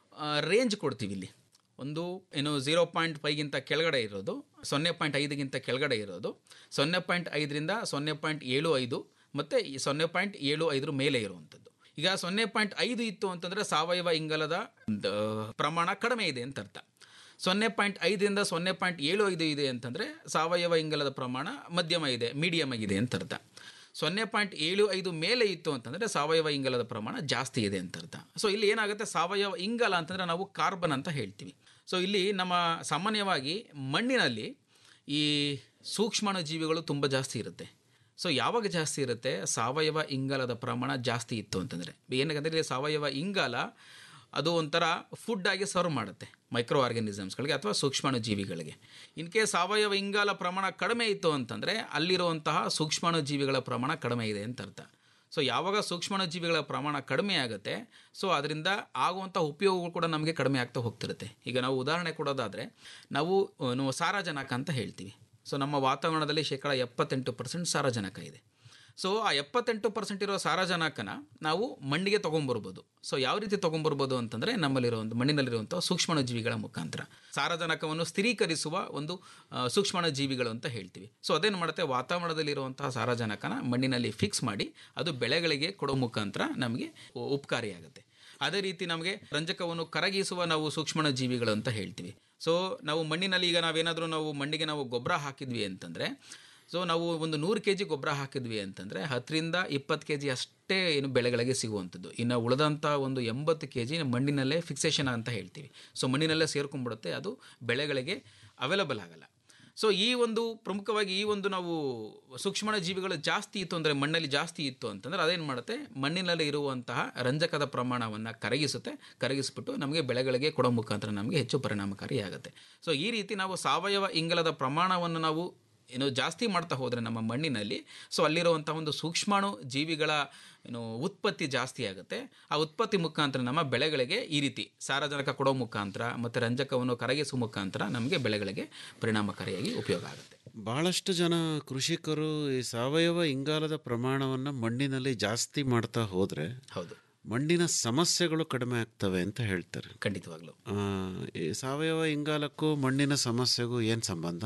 ರೇಂಜ್ ಕೊಡ್ತೀವಿ ಇಲ್ಲಿ ಒಂದು ಏನು ಝೀರೋ ಪಾಯಿಂಟ್ ಫೈವ್ಗಿಂತ ಕೆಳಗಡೆ ಇರೋದು ಸೊನ್ನೆ ಪಾಯಿಂಟ್ ಐದಕ್ಕಿಂತ ಕೆಳಗಡೆ ಇರೋದು ಸೊನ್ನೆ ಪಾಯಿಂಟ್ ಐದರಿಂದ ಸೊನ್ನೆ ಪಾಯಿಂಟ್ ಏಳು ಐದು ಮತ್ತು ಈ ಸೊನ್ನೆ ಪಾಯಿಂಟ್ ಏಳು ಐದರ ಮೇಲೆ ಇರುವಂಥದ್ದು ಈಗ ಸೊನ್ನೆ ಪಾಯಿಂಟ್ ಐದು ಇತ್ತು ಅಂತಂದರೆ ಸಾವಯವ ಇಂಗಾಲದ ಒಂದು ಪ್ರಮಾಣ ಕಡಿಮೆ ಇದೆ ಅಂತ ಅರ್ಥ ಸೊನ್ನೆ ಪಾಯಿಂಟ್ ಐದರಿಂದ ಸೊನ್ನೆ ಪಾಯಿಂಟ್ ಏಳು ಐದು ಇದೆ ಅಂತಂದರೆ ಸಾವಯವ ಇಂಗಾಲದ ಪ್ರಮಾಣ ಮಧ್ಯಮ ಇದೆ ಮೀಡಿಯಮ್ ಆಗಿದೆ ಅಂತ ಅರ್ಥ ಸೊನ್ನೆ ಪಾಯಿಂಟ್ ಏಳು ಐದು ಮೇಲೆ ಇತ್ತು ಅಂತಂದರೆ ಸಾವಯವ ಇಂಗಾಲದ ಪ್ರಮಾಣ ಜಾಸ್ತಿ ಇದೆ ಅಂತ ಅರ್ಥ ಸೊ ಇಲ್ಲಿ ಏನಾಗುತ್ತೆ ಸಾವಯವ ಇಂಗಾಲ ಅಂತಂದರೆ ನಾವು ಕಾರ್ಬನ್ ಅಂತ ಹೇಳ್ತೀವಿ ಸೊ ಇಲ್ಲಿ ನಮ್ಮ ಸಾಮಾನ್ಯವಾಗಿ ಮಣ್ಣಿನಲ್ಲಿ ಈ ಸೂಕ್ಷ್ಮಾಣು ಜೀವಿಗಳು ತುಂಬ ಜಾಸ್ತಿ ಇರುತ್ತೆ ಸೊ ಯಾವಾಗ ಜಾಸ್ತಿ ಇರುತ್ತೆ ಸಾವಯವ ಇಂಗಾಲದ ಪ್ರಮಾಣ ಜಾಸ್ತಿ ಇತ್ತು ಅಂತಂದರೆ ಏನಕ್ಕಂದರೆ ಇಲ್ಲಿ ಸಾವಯವ ಇಂಗಾಲ ಅದು ಒಂಥರ ಫುಡ್ ಆಗಿ ಸರ್ವ್ ಮಾಡುತ್ತೆ ಮೈಕ್ರೋ ಆರ್ಗನಿಸಮ್ಸ್ಗಳಿಗೆ ಅಥವಾ ಸೂಕ್ಷ್ಮಾಣು ಜೀವಿಗಳಿಗೆ ಇನ್ ಕೇಸ್ ಸಾವಯವ ಇಂಗಾಲ ಪ್ರಮಾಣ ಕಡಿಮೆ ಇತ್ತು ಅಂತಂದರೆ ಅಲ್ಲಿರುವಂತಹ ಸೂಕ್ಷ್ಮಾಣು ಜೀವಿಗಳ ಪ್ರಮಾಣ ಕಡಿಮೆ ಇದೆ ಅಂತ ಅರ್ಥ ಸೊ ಯಾವಾಗ ಸೂಕ್ಷ್ಮಾಣು ಜೀವಿಗಳ ಪ್ರಮಾಣ ಕಡಿಮೆ ಆಗುತ್ತೆ ಸೊ ಅದರಿಂದ ಆಗುವಂಥ ಉಪಯೋಗಗಳು ಕೂಡ ನಮಗೆ ಕಡಿಮೆ ಆಗ್ತಾ ಹೋಗ್ತಿರುತ್ತೆ ಈಗ ನಾವು ಉದಾಹರಣೆ ಕೊಡೋದಾದರೆ ನಾವು ಏನು ಸಾರಜನಕ ಅಂತ ಹೇಳ್ತೀವಿ ಸೊ ನಮ್ಮ ವಾತಾವರಣದಲ್ಲಿ ಶೇಕಡ ಎಪ್ಪತ್ತೆಂಟು ಪರ್ಸೆಂಟ್ ಸಾರಜನಕ ಇದೆ ಸೊ ಆ ಎಪ್ಪತ್ತೆಂಟು ಪರ್ಸೆಂಟ್ ಇರೋ ಸಾರಜನಕನ ನಾವು ಮಣ್ಣಿಗೆ ತೊಗೊಂಬರ್ಬೋದು ಸೊ ಯಾವ ರೀತಿ ತೊಗೊಂಬರ್ಬೋದು ಅಂತಂದರೆ ನಮ್ಮಲ್ಲಿರುವಂಥ ಮಣ್ಣಿನಲ್ಲಿರುವಂಥ ಸೂಕ್ಷ್ಮಾಣು ಜೀವಿಗಳ ಮುಖಾಂತರ ಸಾರಜನಕವನ್ನು ಸ್ಥಿರೀಕರಿಸುವ ಒಂದು ಆ, ಸೂಕ್ಷ್ಮಾಣು ಜೀವಿಗಳು ಅಂತ ಹೇಳ್ತೀವಿ ಸೊ ಅದೇನು ಮಾಡುತ್ತೆ ವಾತಾವರಣದಲ್ಲಿರುವಂತಹ ಸಾರಜನಕನ ಮಣ್ಣಿನಲ್ಲಿ ಫಿಕ್ಸ್ ಮಾಡಿ ಅದು ಬೆಳೆಗಳಿಗೆ ಕೊಡೋ ಮುಖಾಂತರ ನಮಗೆ ಉ- ಉಪಕಾರಿಯಾಗುತ್ತೆ ಅದೇ ರೀತಿ ನಮಗೆ ರಂಜಕವನ್ನು ಕರಗಿಸುವ ನಾವು ಸೂಕ್ಷ್ಮಾಣು ಜೀವಿಗಳು ಅಂತ ಹೇಳ್ತೀವಿ ಸೊ ನಾವು ಮಣ್ಣಿನಲ್ಲಿ ಈಗ ನಾವೇನಾದರೂ ನಾವು ಮಣ್ಣಿಗೆ ನಾವು ಗೊಬ್ಬರ ಹಾಕಿದ್ವಿ ಅಂತಂದರೆ ಸೊ ನಾವು ಒಂದು ನೂರು ಕೆ ಜಿ ಗೊಬ್ಬರ ಹಾಕಿದ್ವಿ ಅಂತಂದರೆ ಹತ್ತರಿಂದ ಇಪ್ಪತ್ತು ಕೆ ಜಿ ಅಷ್ಟೇ ಏನು ಬೆಳೆಗಳಿಗೆ ಸಿಗುವಂಥದ್ದು ಇನ್ನು ಉಳಿದಂಥ ಒಂದು ಎಂಬತ್ತು ಕೆ ಜಿ ಮಣ್ಣಿನಲ್ಲೇ ಫಿಕ್ಸೇಷನ್ ಅಂತ ಹೇಳ್ತೀವಿ ಸೊ ಮಣ್ಣಿನಲ್ಲೇ ಸೇರ್ಕೊಂಡ್ಬಿಡುತ್ತೆ ಅದು ಬೆಳೆಗಳಿಗೆ ಅವೈಲಬಲ್ ಆಗಲ್ಲ ಸೊ ಈ ಒಂದು ಪ್ರಮುಖವಾಗಿ ಈ ಒಂದು ನಾವು ಸೂಕ್ಷ್ಮ ಜೀವಿಗಳು ಜಾಸ್ತಿ ಇತ್ತು ಅಂದರೆ ಮಣ್ಣಲ್ಲಿ ಜಾಸ್ತಿ ಇತ್ತು ಅಂತಂದರೆ ಅದೇನು ಮಾಡುತ್ತೆ ಮಣ್ಣಿನಲ್ಲಿ ಇರುವಂತಹ ರಂಜಕದ ಪ್ರಮಾಣವನ್ನು ಕರಗಿಸುತ್ತೆ ಕರಗಿಸ್ಬಿಟ್ಟು ನಮಗೆ ಬೆಳೆಗಳಿಗೆ ಕೊಡೋ ಮುಖಾಂತರ ನಮಗೆ ಹೆಚ್ಚು ಪರಿಣಾಮಕಾರಿಯಾಗುತ್ತೆ ಸೊ ಈ ರೀತಿ ನಾವು ಸಾವಯವ ಇಂಗಾಲದ ಪ್ರಮಾಣವನ್ನು ನಾವು ಏನು ಜಾಸ್ತಿ ಮಾಡ್ತಾ ಹೋದರೆ ನಮ್ಮ ಮಣ್ಣಿನಲ್ಲಿ ಸೊ ಅಲ್ಲಿರುವಂಥ ಒಂದು ಸೂಕ್ಷ್ಮಾಣು ಜೀವಿಗಳ ಏನು ಉತ್ಪತ್ತಿ ಜಾಸ್ತಿ ಆಗುತ್ತೆ ಆ ಉತ್ಪತ್ತಿ ಮುಖಾಂತರ ನಮ್ಮ ಬೆಳೆಗಳಿಗೆ ಈ ರೀತಿ ಸಾರಜನಕ ಕೊಡೋ ಮುಖಾಂತರ ಮತ್ತು ರಂಜಕವನ್ನು ಕರಗಿಸುವ ಮುಖಾಂತರ ನಮಗೆ ಬೆಳೆಗಳಿಗೆ ಪರಿಣಾಮಕಾರಿಯಾಗಿ ಉಪಯೋಗ ಆಗುತ್ತೆ ಭಾಳಷ್ಟು ಜನ ಕೃಷಿಕರು ಈ ಸಾವಯವ ಇಂಗಾಲದ ಪ್ರಮಾಣವನ್ನು ಮಣ್ಣಿನಲ್ಲಿ ಜಾಸ್ತಿ ಮಾಡ್ತಾ ಹೋದರೆ ಹೌದು ಮಣ್ಣಿನ ಸಮಸ್ಯೆಗಳು ಕಡಿಮೆ ಆಗ್ತವೆ ಅಂತ ಹೇಳ್ತಾರೆ ಖಂಡಿತವಾಗ್ಲೂ ಆ, ಈ ಸಾವಯವ ಇಂಗಾಲಕ್ಕೂ ಮಣ್ಣಿನ ಸಮಸ್ಯೆಗೂ ಏನು ಸಂಬಂಧ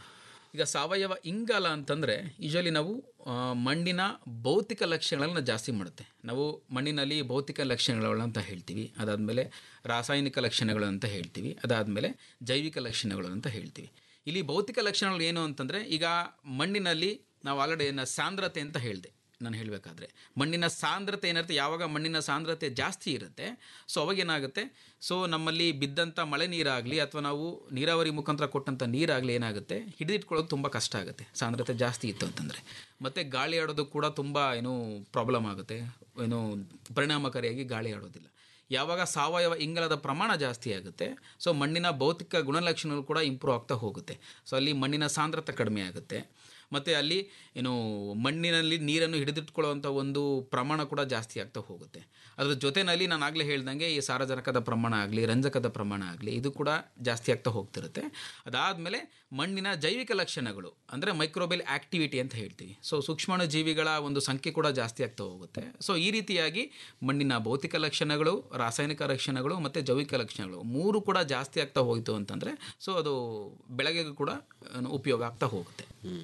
ಈಗ ಸಾವಯವ ಇಂಗಾಲ ಅಂತಂದರೆ ಯೂಶಲಿ ನಾವು ಆ, ಮಣ್ಣಿನ ಭೌತಿಕ ಲಕ್ಷಣಗಳನ್ನು ಜಾಸ್ತಿ ಮಾಡುತ್ತೆ ನಾವು ಮಣ್ಣಿನಲ್ಲಿ ಭೌತಿಕ ಲಕ್ಷಣಗಳು ಅಂತ ಹೇಳ್ತೀವಿ ಅದಾದಮೇಲೆ ರಾಸಾಯನಿಕ ಲಕ್ಷಣಗಳು ಅಂತ ಹೇಳ್ತೀವಿ ಅದಾದಮೇಲೆ ಜೈವಿಕ ಲಕ್ಷಣಗಳು ಅಂತ ಹೇಳ್ತೀವಿ ಇಲ್ಲಿ ಭೌತಿಕ ಲಕ್ಷಣಗಳು ಏನು ಅಂತಂದರೆ ಈಗ ಮಣ್ಣಿನಲ್ಲಿ ನಾವು ಆಲ್ರೆಡಿ ಸಾಂದ್ರತೆ ಅಂತ ಹೇಳಿದೆ ನಾನು ಹೇಳಬೇಕಾದ್ರೆ ಮಣ್ಣಿನ ಸಾಂದ್ರತೆ ಏನಿರುತ್ತೆ ಯಾವಾಗ ಮಣ್ಣಿನ ಸಾಂದ್ರತೆ ಜಾಸ್ತಿ ಇರುತ್ತೆ ಸೊ ಅವಾಗ ಏನಾಗುತ್ತೆ ಸೊ ನಮ್ಮಲ್ಲಿ ಬಿದ್ದಂಥ ಮಳೆ ನೀರಾಗಲಿ ಅಥವಾ ನಾವು ನೀರಾವರಿ ಮುಖಾಂತರ ಕೊಟ್ಟಂಥ ನೀರಾಗಲಿ ಏನಾಗುತ್ತೆ ಹಿಡಿದಿಟ್ಕೊಳ್ಳೋದು ತುಂಬ ಕಷ್ಟ ಆಗುತ್ತೆ ಸಾಂದ್ರತೆ ಜಾಸ್ತಿ ಇತ್ತು ಅಂತಂದರೆ ಮತ್ತು ಗಾಳಿ ಆಡೋದು ಕೂಡ ತುಂಬ ಏನು ಪ್ರಾಬ್ಲಮ್ ಆಗುತ್ತೆ ಏನು ಪರಿಣಾಮಕಾರಿಯಾಗಿ ಗಾಳಿ ಆಡೋದಿಲ್ಲ ಯಾವಾಗ ಸಾವಯವ ಇಂಗಾಲದ ಪ್ರಮಾಣ ಜಾಸ್ತಿ ಆಗುತ್ತೆ ಸೊ ಮಣ್ಣಿನ ಭೌತಿಕ ಗುಣಲಕ್ಷಣಗಳು ಕೂಡ ಇಂಪ್ರೂವ್ ಆಗ್ತಾ ಹೋಗುತ್ತೆ ಸೊ ಅಲ್ಲಿ ಮಣ್ಣಿನ ಸಾಂದ್ರತೆ ಕಡಿಮೆ ಆಗುತ್ತೆ ಮತ್ತು ಅಲ್ಲಿ ಏನು ಮಣ್ಣಿನಲ್ಲಿ ನೀರನ್ನು ಹಿಡಿದಿಟ್ಕೊಳ್ಳುವಂಥ ಒಂದು ಪ್ರಮಾಣ ಕೂಡ ಜಾಸ್ತಿ ಆಗ್ತಾ ಹೋಗುತ್ತೆ ಅದ್ರ ಜೊತೆಯಲ್ಲಿ ನಾನು ಆಗಲೇ ಹೇಳ್ದಂಗೆ ಈ ಸಾರಜನಕದ ಪ್ರಮಾಣ ಆಗಲಿ ರಂಜಕದ ಪ್ರಮಾಣ ಆಗಲಿ ಇದು ಕೂಡ ಜಾಸ್ತಿ ಆಗ್ತಾ ಹೋಗ್ತಿರುತ್ತೆ ಅದಾದಮೇಲೆ ಮಣ್ಣಿನ ಜೈವಿಕ ಲಕ್ಷಣಗಳು ಅಂದರೆ ಮೈಕ್ರೋಬೆಲ್ ಆ್ಯಕ್ಟಿವಿಟಿ ಅಂತ ಹೇಳ್ತೀವಿ ಸೊ ಸೂಕ್ಷ್ಮಾಣು ಜೀವಿಗಳ ಒಂದು ಸಂಖ್ಯೆ ಕೂಡ ಜಾಸ್ತಿ ಆಗ್ತಾ ಹೋಗುತ್ತೆ ಸೊ ಈ ರೀತಿಯಾಗಿ ಮಣ್ಣಿನ ಭೌತಿಕ ಲಕ್ಷಣಗಳು ರಾಸಾಯನಿಕ ಲಕ್ಷಣಗಳು ಮತ್ತು ಜೈವಿಕ ಲಕ್ಷಣಗಳು ಮೂರು ಕೂಡ ಜಾಸ್ತಿ ಆಗ್ತಾ ಹೋಯಿತು ಅಂತಂದರೆ ಸೊ ಅದು ಬೆಳೆಗೆ ಕೂಡ ಏನು, ಉಪಯೋಗ ಆಗ್ತಾ ಹೋಗುತ್ತೆ ಹ್ಮ್.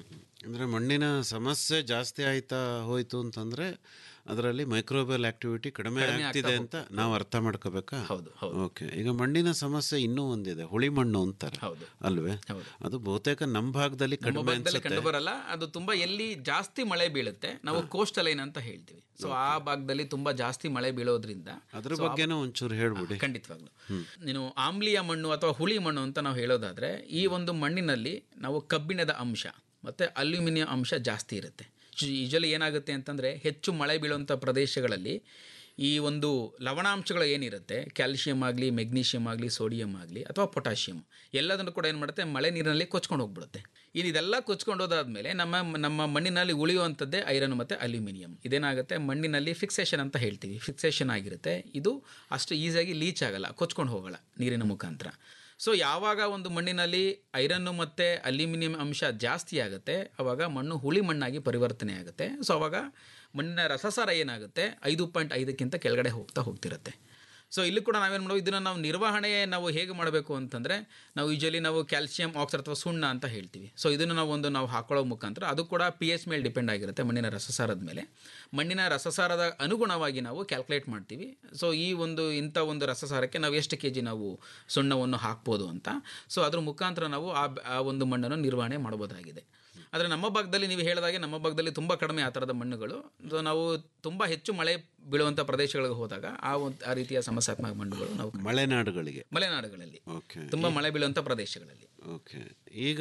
ಅಂದರೆ ಮಣ್ಣಿನ ಸಮಸ್ಯೆ ಜಾಸ್ತಿ ಆಯ್ತಾ ಹೋಯ್ತು ಅಂತಂದ್ರೆ ಅದರಲ್ಲಿ ಮೈಕ್ರೋಬಿಯಲ್ ಆಕ್ಟಿವಿಟಿ ಕಡಿಮೆ ಕಡಿಮೆ ಆಗ್ತಾ ಆಗ್ತಿದೆ ಅಂತ ನಾವು ಅರ್ಥ ಮಾಡ್ಕೋಬೇಕಾ ಹೌದು, ಹೌದು. ಓಕೆ ಈಗ ಮಣ್ಣಿನ ಸಮಸ್ಯೆ ಇನ್ನೂ ಒಂದಿದೆ ಹುಳಿ ಮಣ್ಣು ಅಂತಾರೆ ಹೌದು. ಅಲ್ವೇ ಹೌದು. ಅದು ಬಹುತೇಕ ನಮ್ಮ ಭಾಗದಲ್ಲಿ ನಮ್ಮ ಕಡಿಮೆ ಭಾಗದಲ್ಲಿ ಅನ್ಸುತ್ತೆ ಕಂಡು ಬರಲ್ಲ ಅದು ತುಂಬಾ ಎಲ್ಲಿ ಜಾಸ್ತಿ ಮಳೆ ಬೀಳುತ್ತೆ ನಾವು ಕೋಸ್ಟಲ್ ಲೈನ್ ಅಂತ ಹೇಳ್ತೀವಿ ಸೊ ಆ ಭಾಗದಲ್ಲಿ ತುಂಬಾ ಜಾಸ್ತಿ ಮಳೆ ಬೀಳೋದ್ರಿಂದ ಅದ್ರ so ಆ- ಬಗ್ಗೆನೂ ಒಂಚೂರು ಹೇಳ್ಬಿಡಿ ಖಂಡಿತವಾಗ್ಲು ನೀನು ಆಮ್ಲೀಯ ಮಣ್ಣು ಅಥವಾ ಹುಳಿ ಮಣ್ಣು ಅಂತ ನಾವು ಹೇಳೋದಾದ್ರೆ ಈ ಒಂದು ಮಣ್ಣಿನಲ್ಲಿ ನಾವು ಕಬ್ಬಿಣದ ಅಂಶ ಮತ್ತೆ ಅಲ್ಯೂಮಿನಿಯಂ ಅಂಶ ಜಾಸ್ತಿ ಇರುತ್ತೆ ಯೂಶಲಿ ಏನಾಗುತ್ತೆ ಅಂತಂದ್ರೆ ಹೆಚ್ಚು ಮಳೆ ಬೀಳುವಂಥ ಪ್ರದೇಶಗಳಲ್ಲಿ ಈ ಒಂದು ಲವಣಾಂಶಗಳು ಏನಿರುತ್ತೆ ಕ್ಯಾಲ್ಶಿಯಂ ಆಗಲಿ ಮೆಗ್ನೀಷಿಯಂ ಆಗಲಿ ಸೋಡಿಯಂ ಆಗಲಿ ಅಥವಾ ಪೊಟ್ಯಾಷಿಯಂ ಎಲ್ಲದನ್ನು ಕೂಡ ಏನು ಮಾಡುತ್ತೆ ಮಳೆ ನೀರಿನಲ್ಲಿ ಕೊಚ್ಕೊಂಡು ಹೋಗ್ಬಿಡುತ್ತೆ ಇನ್ನು ಇದೆಲ್ಲ ಕೊಚ್ಕೊಂಡು ಹೋದಾದ್ಮೇಲೆ ನಮ್ಮ ನಮ್ಮ ಮಣ್ಣಿನಲ್ಲಿ ಉಳಿಯುವಂಥದ್ದೇ ಐರನ್ ಮತ್ತು ಅಲ್ಯೂಮಿನಿಯಂ ಇದೇನಾಗುತ್ತೆ ಮಣ್ಣಿನಲ್ಲಿ ಫಿಕ್ಸೇಷನ್ ಅಂತ ಹೇಳ್ತೀವಿ ಫಿಕ್ಸೇಷನ್ ಆಗಿರುತ್ತೆ ಇದು ಅಷ್ಟು ಈಸಿಯಾಗಿ ಲೀಚ್ ಆಗಲ್ಲ ಕೊಚ್ಕೊಂಡು ಹೋಗಲ್ಲ ನೀರಿನ ಮುಖಾಂತರ ಸೊ ಯಾವಾಗ ಒಂದು ಮಣ್ಣಿನಲ್ಲಿ ಐರನ್ನು ಮತ್ತು ಅಲ್ಯೂಮಿನಿಯಂ ಅಂಶ ಜಾಸ್ತಿ ಆಗುತ್ತೆ ಆವಾಗ ಮಣ್ಣು ಹುಳಿ ಮಣ್ಣಾಗಿ ಪರಿವರ್ತನೆ ಆಗುತ್ತೆ ಸೊ ಆವಾಗ ಮಣ್ಣಿನ ರಸಸಾರ ಏನಾಗುತ್ತೆ ಐದು ಪಾಯಿಂಟ್ ಐದಕ್ಕಿಂತ ಕೆಳಗಡೆ ಹೋಗ್ತಾ ಹೋಗ್ತಿರುತ್ತೆ ಸೊ ಇಲ್ಲಿ ಕೂಡ ನಾವೇನು ಮಾಡೋದು ಇದನ್ನು ನಾವು ನಿರ್ವಹಣೆ ನಾವು ಹೇಗೆ ಮಾಡಬೇಕು ಅಂತಂದರೆ ನಾವು ಯೂಶಲಿ ನಾವು ಕ್ಯಾಲ್ಸಿಯಂ ಆಕ್ಸೈಡ್ ಅಥವಾ ಸುಣ್ಣ ಅಂತ ಹೇಳ್ತೀವಿ ಸೊ ಇದನ್ನು ನಾವು ಒಂದು ನಾವು ಹಾಕೊಳ್ಳೋ ಮುಖಾಂತರ ಅದು ಕೂಡ ಪಿ ಎಚ್ ಮೇಲೆ ಡಿಪೆಂಡ್ ಆಗಿರುತ್ತೆ ಮಣ್ಣಿನ ರಸಸಾರದ ಮೇಲೆ ಮಣ್ಣಿನ ರಸಸಾರದ ಅನುಗುಣವಾಗಿ ನಾವು ಕ್ಯಾಲ್ಕುಲೇಟ್ ಮಾಡ್ತೀವಿ ಸೊ ಈ ಒಂದು ಇಂಥ ಒಂದು ರಸಸಾರಕ್ಕೆ ನಾವು ಎಷ್ಟು ಕೆ ಜಿ ನಾವು ಸುಣ್ಣವನ್ನು ಹಾಕ್ಬೋದು ಅಂತ ಸೊ ಅದ್ರ ಮುಖಾಂತರ ನಾವು ಆ ಆ ಒಂದು ಮಣ್ಣನ್ನು ನಿರ್ವಹಣೆ ಮಾಡ್ಬೋದಾಗಿದೆ ಆದರೆ ನಮ್ಮ ಭಾಗದಲ್ಲಿ ನೀವು ಹೇಳಿದಾಗೆ ನಮ್ಮ ಭಾಗದಲ್ಲಿ ತುಂಬ ಕಡಿಮೆ ಆ ಥರದ ಮಣ್ಣುಗಳು ಸೊ ನಾವು ತುಂಬ ಹೆಚ್ಚು ಮಳೆ ಬೀಳುವಂಥ ಪ್ರದೇಶಗಳಿಗೆ ಹೋದಾಗ ಆ ಒಂದು ಆ ರೀತಿಯ ಸಮಸ್ಯಾತ್ಮಕ ಮಣ್ಣುಗಳು ನಾವು ಮಲೆನಾಡುಗಳಿಗೆ ಮಲೆನಾಡುಗಳಲ್ಲಿ ಓಕೆ ತುಂಬ ಮಳೆ ಬೀಳುವಂಥ ಪ್ರದೇಶಗಳಲ್ಲಿ ಓಕೆ ಈಗ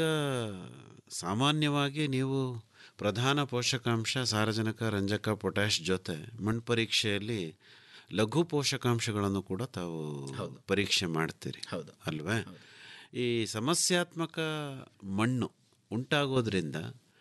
ಸಾಮಾನ್ಯವಾಗಿ ನೀವು ಪ್ರಧಾನ ಪೋಷಕಾಂಶ ಸಾರಜನಕ ರಂಜಕ ಪೊಟ್ಯಾಶ್ ಜೊತೆ ಮಣ್ಣು ಪರೀಕ್ಷೆಯಲ್ಲಿ ಲಘು ಪೋಷಕಾಂಶಗಳನ್ನು ಕೂಡ ತಾವು ಪರೀಕ್ಷೆ ಮಾಡ್ತೀರಿ ಹೌದು. ಅಲ್ವೇ ಈ ಸಮಸ್ಯಾತ್ಮಕ ಮಣ್ಣು ಉಂಟಾಗೋದ್ರಿಂದ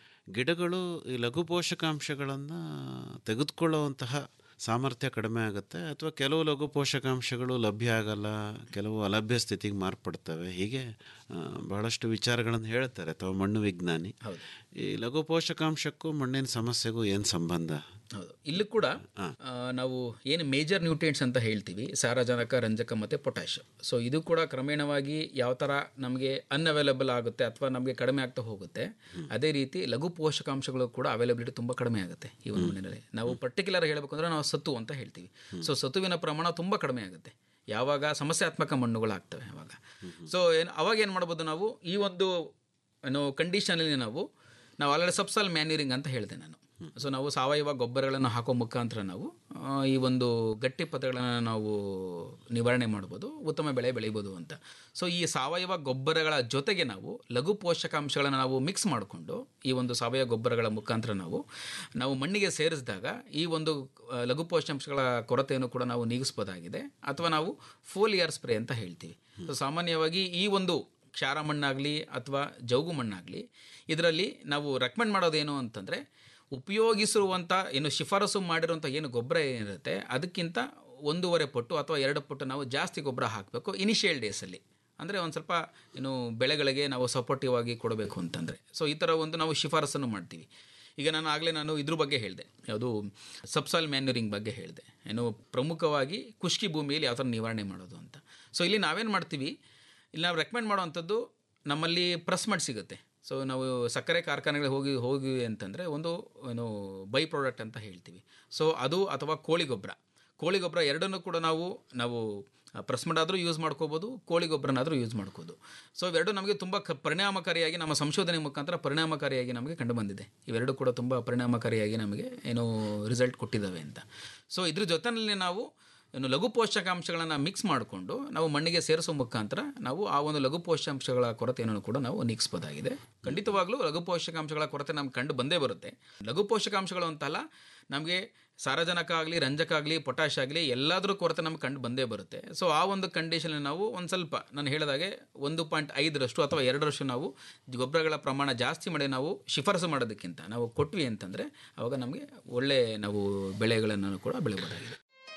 ಗಿಡಗಳು ಈ ಲಘು ಪೋಷಕಾಂಶಗಳನ್ನು ತೆಗೆದುಕೊಳ್ಳುವಂತಹ ಸಾಮರ್ಥ್ಯ ಕಡಿಮೆ ಆಗುತ್ತೆ ಅಥವಾ ಕೆಲವು ಲಘು ಪೋಷಕಾಂಶಗಳು ಲಭ್ಯ ಆಗಲ್ಲ ಕೆಲವು ಅಲಭ್ಯ ಸ್ಥಿತಿಗೆ ಮಾರ್ಪಡ್ತವೆ ಹೀಗೆ ಆ, ಬಹಳಷ್ಟು ವಿಚಾರಗಳನ್ನು ಹೇಳ್ತಾರೆ ತಾವು ಮಣ್ಣು ವಿಜ್ಞಾನಿ ಈ ಲಘು ಪೋಷಕಾಂಶಕ್ಕೂ ಮಣ್ಣಿನ ಸಮಸ್ಯೆಗೂ ಏನು ಸಂಬಂಧ ಹೌದು ಇಲ್ಲಿ ಕೂಡ ಆ, ನಾವು ಏನು ಮೇಜರ್ ನ್ಯೂಟ್ರಿಯೆಂಟ್ಸ್ ಅಂತ ಹೇಳ್ತೀವಿ ಸಾರಜನಕ ರಂಜಕ ಮತ್ತು ಪೊಟ್ಯಾಶ್ ಸೊ ಇದು ಕೂಡ ಕ್ರಮೇಣವಾಗಿ ಯಾವ ಥರ ನಮಗೆ ಅನ್ಅವೈಲಬಲ್ ಆಗುತ್ತೆ ಅಥವಾ ನಮಗೆ ಕಡಿಮೆ ಆಗ್ತಾ ಹೋಗುತ್ತೆ ಅದೇ ರೀತಿ ಲಘು ಪೋಷಕಾಂಶಗಳು ಕೂಡ ಅವೈಲಬಿಲಿಟಿ ತುಂಬ ಕಡಿಮೆ ಆಗುತ್ತೆ ಈ ಒಂದು ಮಣ್ಣಿನಲ್ಲಿ ನಾವು ಪರ್ಟಿಕ್ಯುಲರ್ ಹೇಳಬೇಕು ಅಂದರೆ ನಾವು ಸತ್ತು ಅಂತ ಹೇಳ್ತೀವಿ ಸೊ ಸತುವಿನ ಪ್ರಮಾಣ ತುಂಬ ಕಡಿಮೆ ಆಗುತ್ತೆ ಯಾವಾಗ ಸಮಸ್ಯಾತ್ಮಕ ಮಣ್ಣುಗಳಾಗ್ತವೆ ಅವಾಗ ಸೊ ಏನು ಅವಾಗ ಏನು ಮಾಡ್ಬೋದು ನಾವು ಈ ಒಂದು ಏನು ಕಂಡೀಷನಲ್ಲಿ ನಾವು ನಾವು ಆಲ್ರೆಡಿ ಸಬ್ಸಾಲ್ ಮ್ಯಾನ್ಯೂರಿಂಗ್ ಅಂತ ಹೇಳಿದೆ ನಾನು ಸೊ ನಾವು ಸಾವಯವ ಗೊಬ್ಬರಗಳನ್ನು ಹಾಕೋ ಮುಖಾಂತರ ನಾವು ಆ, ಈ ಒಂದು ಗಟ್ಟಿ ಪದಗಳನ್ನು ನಾವು ನಿವಾರಣೆ ಮಾಡ್ಬೋದು ಉತ್ತಮ ಬೆಳೆ ಬೆಳಿಬೋದು ಅಂತ ಸೊ ಈ ಸಾವಯವ ಗೊಬ್ಬರಗಳ ಜೊತೆಗೆ ನಾವು ಲಘು ಪೋಷಕಾಂಶಗಳನ್ನು ನಾವು ಮಿಕ್ಸ್ ಮಾಡಿಕೊಂಡು ಈ ಒಂದು ಸಾವಯವ ಗೊಬ್ಬರಗಳ ಮುಖಾಂತರ ನಾವು ನಾವು ಮಣ್ಣಿಗೆ ಸೇರಿಸಿದಾಗ ಈ ಒಂದು ಆ, ಲಘು ಪೋಷಕಾಂಶಗಳ ಕೊರತೆಯನ್ನು ಕೂಡ ನಾವು ನೀಗಿಸ್ಬೋದಾಗಿದೆ ಅಥವಾ ನಾವು ಫೋಲಿಯರ್ ಸ್ಪ್ರೇ ಅಂತ ಹೇಳ್ತೀವಿ ಸೊ ಸಾಮಾನ್ಯವಾಗಿ ಈ ಒಂದು ಕ್ಷಾರ ಮಣ್ಣಾಗಲಿ ಅಥವಾ ಜೌಗು ಮಣ್ಣಾಗಲಿ ಇದರಲ್ಲಿ ನಾವು ರೆಕಮೆಂಡ್ ಮಾಡೋದೇನು ಅಂತಂದರೆ ಉಪಯೋಗಿಸಿರುವಂಥ ಏನು ಶಿಫಾರಸು ಮಾಡಿರುವಂಥ ಏನು ಗೊಬ್ಬರ ಏನಿರುತ್ತೆ ಅದಕ್ಕಿಂತ ಒಂದೂವರೆ ಪಟ್ಟು ಅಥವಾ ಎರಡು ಪಟ್ಟು ನಾವು ಜಾಸ್ತಿ ಗೊಬ್ಬರ ಹಾಕಬೇಕು ಇನಿಷಿಯಲ್ ಡೇಸಲ್ಲಿ ಅಂದರೆ ಒಂದು ಸ್ವಲ್ಪ ಏನು ಬೆಳೆಗಳಿಗೆ ನಾವು ಸಪೋರ್ಟಿವ್ ಆಗಿ ಕೊಡಬೇಕು ಅಂತಂದರೆ ಸೊ ಈ ಥರ ಒಂದು ನಾವು ಶಿಫಾರಸನ್ನು ಮಾಡ್ತೀವಿ ಈಗ ನಾನು ಆಗಲೇ ನಾನು ಇದ್ರ ಬಗ್ಗೆ ಹೇಳಿದೆ ಯಾವುದು ಸಬ್ಸಾಲ್ ಮ್ಯಾನ್ಯೂರಿಂಗ್ ಬಗ್ಗೆ ಹೇಳಿದೆ ಏನು ಪ್ರಮುಖವಾಗಿ ಖುಷ್ಕಿ ಭೂಮಿಯಲ್ಲಿ ಯಾವ ಥರ ನಿವಾರಣೆ ಮಾಡೋದು ಅಂತ ಸೊ ಇಲ್ಲಿ ನಾವೇನು ಮಾಡ್ತೀವಿ ಇಲ್ಲಿ ನಾವು ರೆಕಮೆಂಡ್ ಮಾಡುವಂಥದ್ದು ನಮ್ಮಲ್ಲಿ ಪ್ರೆಸ್ ಮಡ್ ಸಿಗುತ್ತೆ ಸೊ ನಾವು ಸಕ್ಕರೆ ಕಾರ್ಖಾನೆಗಳಿಗೆ ಹೋಗಿ ಹೋಗಿ ಅಂತಂದರೆ ಒಂದು ಏನು ಬೈ ಪ್ರಾಡಕ್ಟ್ ಅಂತ ಹೇಳ್ತೀವಿ ಸೊ ಅದು ಅಥವಾ ಕೋಳಿ ಗೊಬ್ಬರ ಕೋಳಿ ಗೊಬ್ಬರ ಎರಡನ್ನೂ ಕೂಡ ನಾವು ನಾವು ಪ್ರೆಸ್ ಆದರೂ ಯೂಸ್ ಮಾಡ್ಕೋಬೋದು ಕೋಳಿ ಗೊಬ್ಬರನಾದರೂ ಯೂಸ್ ಮಾಡ್ಕೋದು ಸೊ ಇವೆರಡು ನಮಗೆ ತುಂಬ ಕ ಪರಿಣಾಮಕಾರಿಯಾಗಿ ನಮ್ಮ ಸಂಶೋಧನೆ ಮುಖಾಂತರ ಪರಿಣಾಮಕಾರಿಯಾಗಿ ನಮಗೆ ಕಂಡು ಬಂದಿದೆ ಇವೆರಡು ಕೂಡ ತುಂಬ ಪರಿಣಾಮಕಾರಿಯಾಗಿ ನಮಗೆ ಏನು ರಿಸಲ್ಟ್ ಕೊಟ್ಟಿದ್ದಾವೆ ಅಂತ ಸೊ ಇದ್ರ ಜೊತೆಯಲ್ಲಿ ನಾವು ಏನು ಲಘು ಪೋಷಕಾಂಶಗಳನ್ನು ಮಿಕ್ಸ್ ಮಾಡಿಕೊಂಡು ನಾವು ಮಣ್ಣಿಗೆ ಸೇರಿಸೋ ಮುಖಾಂತರ ನಾವು ಆ ಒಂದು ಲಘು ಪೋಷಕಾಂಶಗಳ ಕೊರತೆಯನ್ನು ಕೂಡ ನಾವು ನೀಗಿಸ್ಬೋದಾಗಿದೆ ಖಂಡಿತವಾಗ್ಲೂ ಲಘು ಪೋಷಕಾಂಶಗಳ ಕೊರತೆ ನಮ್ಗೆ ಕಂಡು ಬಂದೇ ಬರುತ್ತೆ ಲಘು ಪೋಷಕಾಂಶಗಳು ಅಂತಲ್ಲ ನಮಗೆ ಸಾರಜನಕ ಆಗಲಿ ರಂಜಕ ಆಗಲಿ ಪೊಟ್ಯಾಶ್ ಆಗಲಿ ಎಲ್ಲಾದರೂ ಕೊರತೆ ನಮ್ಗೆ ಕಂಡು ಬಂದೇ ಬರುತ್ತೆ ಸೊ ಆ ಒಂದು ಕಂಡೀಷನ್ ನಾವು ಒಂದು ಸ್ವಲ್ಪ ನಾನು ಹೇಳಿದಾಗೆ ಒಂದು ಪಾಯಿಂಟ್ ಐದರಷ್ಟು ಅಥವಾ ಎರಡರಷ್ಟು ನಾವು ಗೊಬ್ಬರಗಳ ಪ್ರಮಾಣ ಜಾಸ್ತಿ ಮಾಡಿ ನಾವು ಶಿಫಾರಸು ಮಾಡೋದಕ್ಕಿಂತ ನಾವು ಕೊಟ್ವಿ ಅಂತಂದರೆ ಅವಾಗ ನಮಗೆ ಒಳ್ಳೆ ನಾವು ಬೆಳೆಗಳನ್ನು ಕೂಡ ಬೆಳಿಬೋದಾಗಿದೆ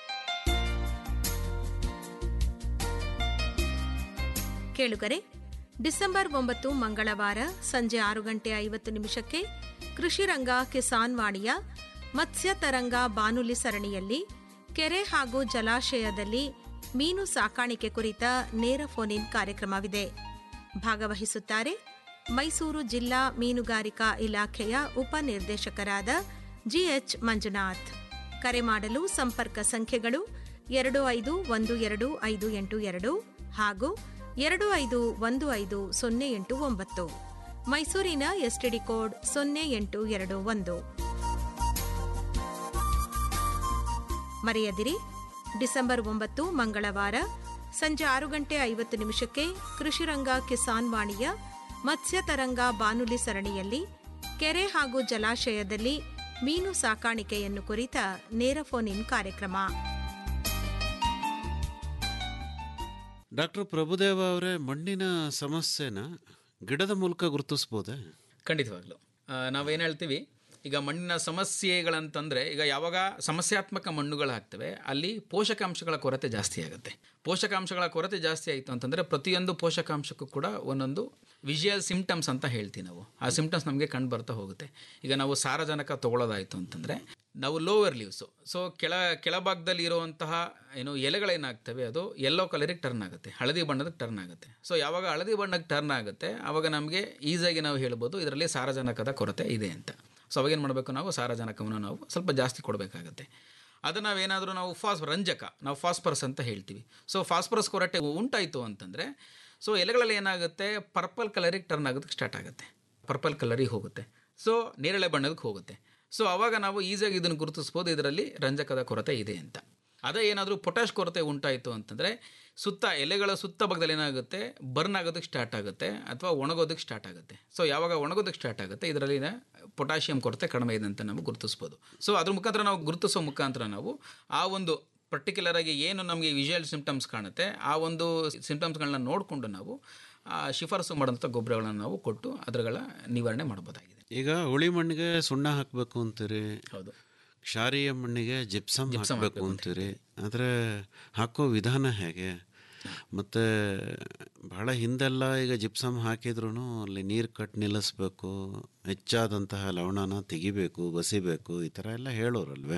ಕೇಳುಗರೆ ಡಿಸೆಂಬರ್ ಒಂಬತ್ತು ಮಂಗಳವಾರ ಸಂಜೆ ಆರು ಗಂಟೆ ಐವತ್ತು ನಿಮಿಷಕ್ಕೆ ಕೃಷಿ ರಂಗ ಕಿಸಾನ್ ವಾಣಿಯ ಮತ್ಸ್ಯ ತರಂಗ ಬಾನುಲಿ ಸರಣಿಯಲ್ಲಿ ಕೆರೆ ಹಾಗೂ ಜಲಾಶಯದಲ್ಲಿ ಮೀನು ಸಾಕಾಣಿಕೆ ಕುರಿತ ನೇರ ಫೋನ್ ಇನ್ ಕಾರ್ಯಕ್ರಮವಿದೆ ಭಾಗವಹಿಸುತ್ತಾರೆ ಮೈಸೂರು ಜಿಲ್ಲಾ ಮೀನುಗಾರಿಕಾ ಇಲಾಖೆಯ ಉಪನಿರ್ದೇಶಕರಾದ ಜಿಎಚ್ ಮಂಜುನಾಥ್ ಕರೆ ಮಾಡಲು ಸಂಪರ್ಕ ಸಂಖ್ಯೆಗಳು ಎರಡು ಐದು ಒಂದು ಎರಡು ಐದು ಎಂಟು ಎರಡು ಹಾಗೂ ಎರಡು ಐದು ಒಂದು ಐದು ಸೊನ್ನೆ ಎಂಟು ಒಂಬತ್ತು ಮೈಸೂರಿನ ಎಸ್ಟಿಡಿ ಕೋಡ್ ಸೊನ್ನೆ ಎಂಟು ಎರಡು ಒಂದು ಮರೆಯದಿರಿ ಡಿಸೆಂಬರ್ ಒಂಬತ್ತು ಮಂಗಳವಾರ ಸಂಜೆ ಆರು ಗಂಟೆ ಐವತ್ತು ನಿಮಿಷಕ್ಕೆ ಕೃಷಿರಂಗ ಕಿಸಾನ್ ವಾಣಿಯ ಮತ್ಸ್ಯ ತರಂಗ ಬಾನುಲಿ ಸರಣಿಯಲ್ಲಿ ಕೆರೆ ಹಾಗೂ ಜಲಾಶಯದಲ್ಲಿ ಮೀನು ಸಾಕಾಣಿಕೆಯನ್ನು ಕುರಿತ ನೇರ ಫೋನ್ ಇನ್ ಕಾರ್ಯಕ್ರಮ ಡಾಕ್ಟರ್ ಪ್ರಭುದೇವ ಅವರೇ ಮಣ್ಣಿನ ಸಮಸ್ಯೆನ ಗಿಡದ ಮೂಲಕ ಗುರುತಿಸ್ಬೋದೇ ಖಂಡಿತವಾಗ್ಲು ಆ, ನಾವೇನು ಹೇಳ್ತೀವಿ ಈಗ ಮಣ್ಣಿನ ಸಮಸ್ಯೆಗಳಂತಂದರೆ ಈಗ ಯಾವಾಗ ಸಮಸ್ಯಾತ್ಮಕ ಮಣ್ಣುಗಳು ಆಗ್ತವೆ ಅಲ್ಲಿ ಪೋಷಕಾಂಶಗಳ ಕೊರತೆ ಜಾಸ್ತಿ ಆಗುತ್ತೆ ಪೋಷಕಾಂಶಗಳ ಕೊರತೆ ಜಾಸ್ತಿ ಆಯಿತು ಅಂತಂದರೆ ಪ್ರತಿಯೊಂದು ಪೋಷಕಾಂಶಕ್ಕೂ ಕೂಡ ಒಂದೊಂದು ವಿಜುವಲ್ ಸಿಂಪ್ಟಮ್ಸ್ ಅಂತ ಹೇಳ್ತೀವಿ ನಾವು ಆ ಸಿಂಪ್ಟಮ್ಸ್ ನಮಗೆ ಕಂಡು ಬರ್ತಾ ಹೋಗುತ್ತೆ ಈಗ ನಾವು ಸಾರಜನಕ ತಗೊಳ್ಳೋದಾಯಿತು ಅಂತಂದರೆ ನಾವು ಲೋವರ್ ಲೀವ್ಸು ಸೊ ಕೆಳ ಕೆಳಭಾಗದಲ್ಲಿ ಇರುವಂತಹ ಏನು ಎಲೆಗಳೇನಾಗ್ತವೆ ಅದು ಯೆಲ್ಲೋ ಕಲರಿಗೆ ಟರ್ನ್ ಆಗುತ್ತೆ ಹಳದಿ ಬಣ್ಣದಕ್ಕೆ ಟರ್ನ್ ಆಗುತ್ತೆ ಸೊ ಯಾವಾಗ ಹಳದಿ ಬಣ್ಣಕ್ಕೆ ಟರ್ನ್ ಆಗುತ್ತೆ ಆವಾಗ ನಮಗೆ ಈಸಿಯಾಗಿ ನಾವು ಹೇಳ್ಬೋದು ಇದರಲ್ಲಿ ಸಾರಜನಕದ ಕೊರತೆ ಇದೆ ಅಂತ ಸೊ ಅವಾಗೇನು ಮಾಡಬೇಕು ನಾವು ಸಾರಜನಕವನ್ನು ನಾವು ಸ್ವಲ್ಪ ಜಾಸ್ತಿ ಕೊಡಬೇಕಾಗತ್ತೆ ಅದು ನಾವೇನಾದರೂ ನಾವು ಫಾಸ್ ರಂಜಕ ನಾವು ಫಾಸ್ಫರಸ್ ಅಂತ ಹೇಳ್ತೀವಿ ಸೊ ಫಾಸ್ಫರಸ್ ಕೊರತೆ ಉಂಟಾಯಿತು ಅಂತಂದರೆ ಸೊ ಎಲೆಗಳಲ್ಲಿ ಏನಾಗುತ್ತೆ ಪರ್ಪಲ್ ಕಲರಿಗೆ ಟರ್ನ್ ಆಗೋದಕ್ಕೆ ಸ್ಟಾರ್ಟ್ ಆಗುತ್ತೆ ಪರ್ಪಲ್ ಕಲರಿಗೆ ಹೋಗುತ್ತೆ ಸೊ ನೇರಳೆ ಬಣ್ಣದಕ್ಕೆ ಹೋಗುತ್ತೆ ಸೊ ಆವಾಗ ನಾವು ಈಸಿಯಾಗಿ ಇದನ್ನು ಗುರುತಿಸ್ಬೋದು ಇದರಲ್ಲಿ ರಂಜಕದ ಕೊರತೆ ಇದೆ ಅಂತ ಅದೇ ಏನಾದರೂ ಪೊಟ್ಯಾಶ್ ಕೊರತೆ ಉಂಟಾಯಿತು ಅಂತಂದರೆ ಸುತ್ತ ಎಲೆಗಳ ಸುತ್ತ ಭಾಗದಲ್ಲಿ ಏನಾಗುತ್ತೆ ಬರ್ನ್ ಆಗೋದಕ್ಕೆ ಸ್ಟಾರ್ಟ್ ಆಗುತ್ತೆ ಅಥವಾ ಒಣಗೋದಕ್ಕೆ ಸ್ಟಾರ್ಟ್ ಆಗುತ್ತೆ ಸೊ ಯಾವಾಗ ಒಣಗೋದಕ್ಕೆ ಸ್ಟಾರ್ಟ್ ಆಗುತ್ತೆ ಇದರಲ್ಲಿನ ಪೊಟ್ಯಾಷಿಯಂ ಕೊರತೆ ಕಡಿಮೆ ಇದೆ ಅಂತ ನಾವು ಗುರುತಿಸ್ಬೋದು ಸೊ ಅದ್ರ ಮುಖಾಂತರ ನಾವು ಗುರುತಿಸೋ ಮುಖಾಂತರ ನಾವು ಆ ಒಂದು ಪರ್ಟಿಕ್ಯುಲರ್ ಆಗಿ ಏನು ನಮಗೆ ವಿಜುವಲ್ ಸಿಂಪ್ಟಮ್ಸ್ ಕಾಣುತ್ತೆ ಆ ಒಂದು ಸಿಂಪ್ಟಮ್ಸ್ಗಳನ್ನ ನೋಡಿಕೊಂಡು ನಾವು ಆ ಶಿಫಾರಸು ಮಾಡೋಂಥ ಗೊಬ್ಬರಗಳನ್ನು ನಾವು ಕೊಟ್ಟು ಅದರಗಳ ನಿವಾರಣೆ ಮಾಡ್ಬೋದಾಗಿದೆ ಈಗ ಹುಳಿ ಮಣ್ಣಿಗೆ ಸುಣ್ಣ ಹಾಕಬೇಕು ಅಂತೀರಿ ಹೌದು ಕ್ಷಾರೀಯ ಮಣ್ಣಿಗೆ ಜಿಪ್ಸಮ್ ಹಾಕಬೇಕು ಅಂತೀರಿ ಆದರೆ ಹಾಕೋ ವಿಧಾನ ಹೇಗೆ ಮತ್ತು ಬಹಳ ಹಿಂದೆಲ್ಲ ಈಗ ಜಿಪ್ಸಮ್ ಹಾಕಿದ್ರೂ ಅಲ್ಲಿ ನೀರು ಕಟ್ ನಿಲ್ಲಿಸ್ಬೇಕು ಹೆಚ್ಚಾದಂತಹ ಲವಣನ ತೆಗಿಬೇಕು ಬಸಿಬೇಕು ಈ ಥರ ಎಲ್ಲ ಹೇಳೋರಲ್ವೇ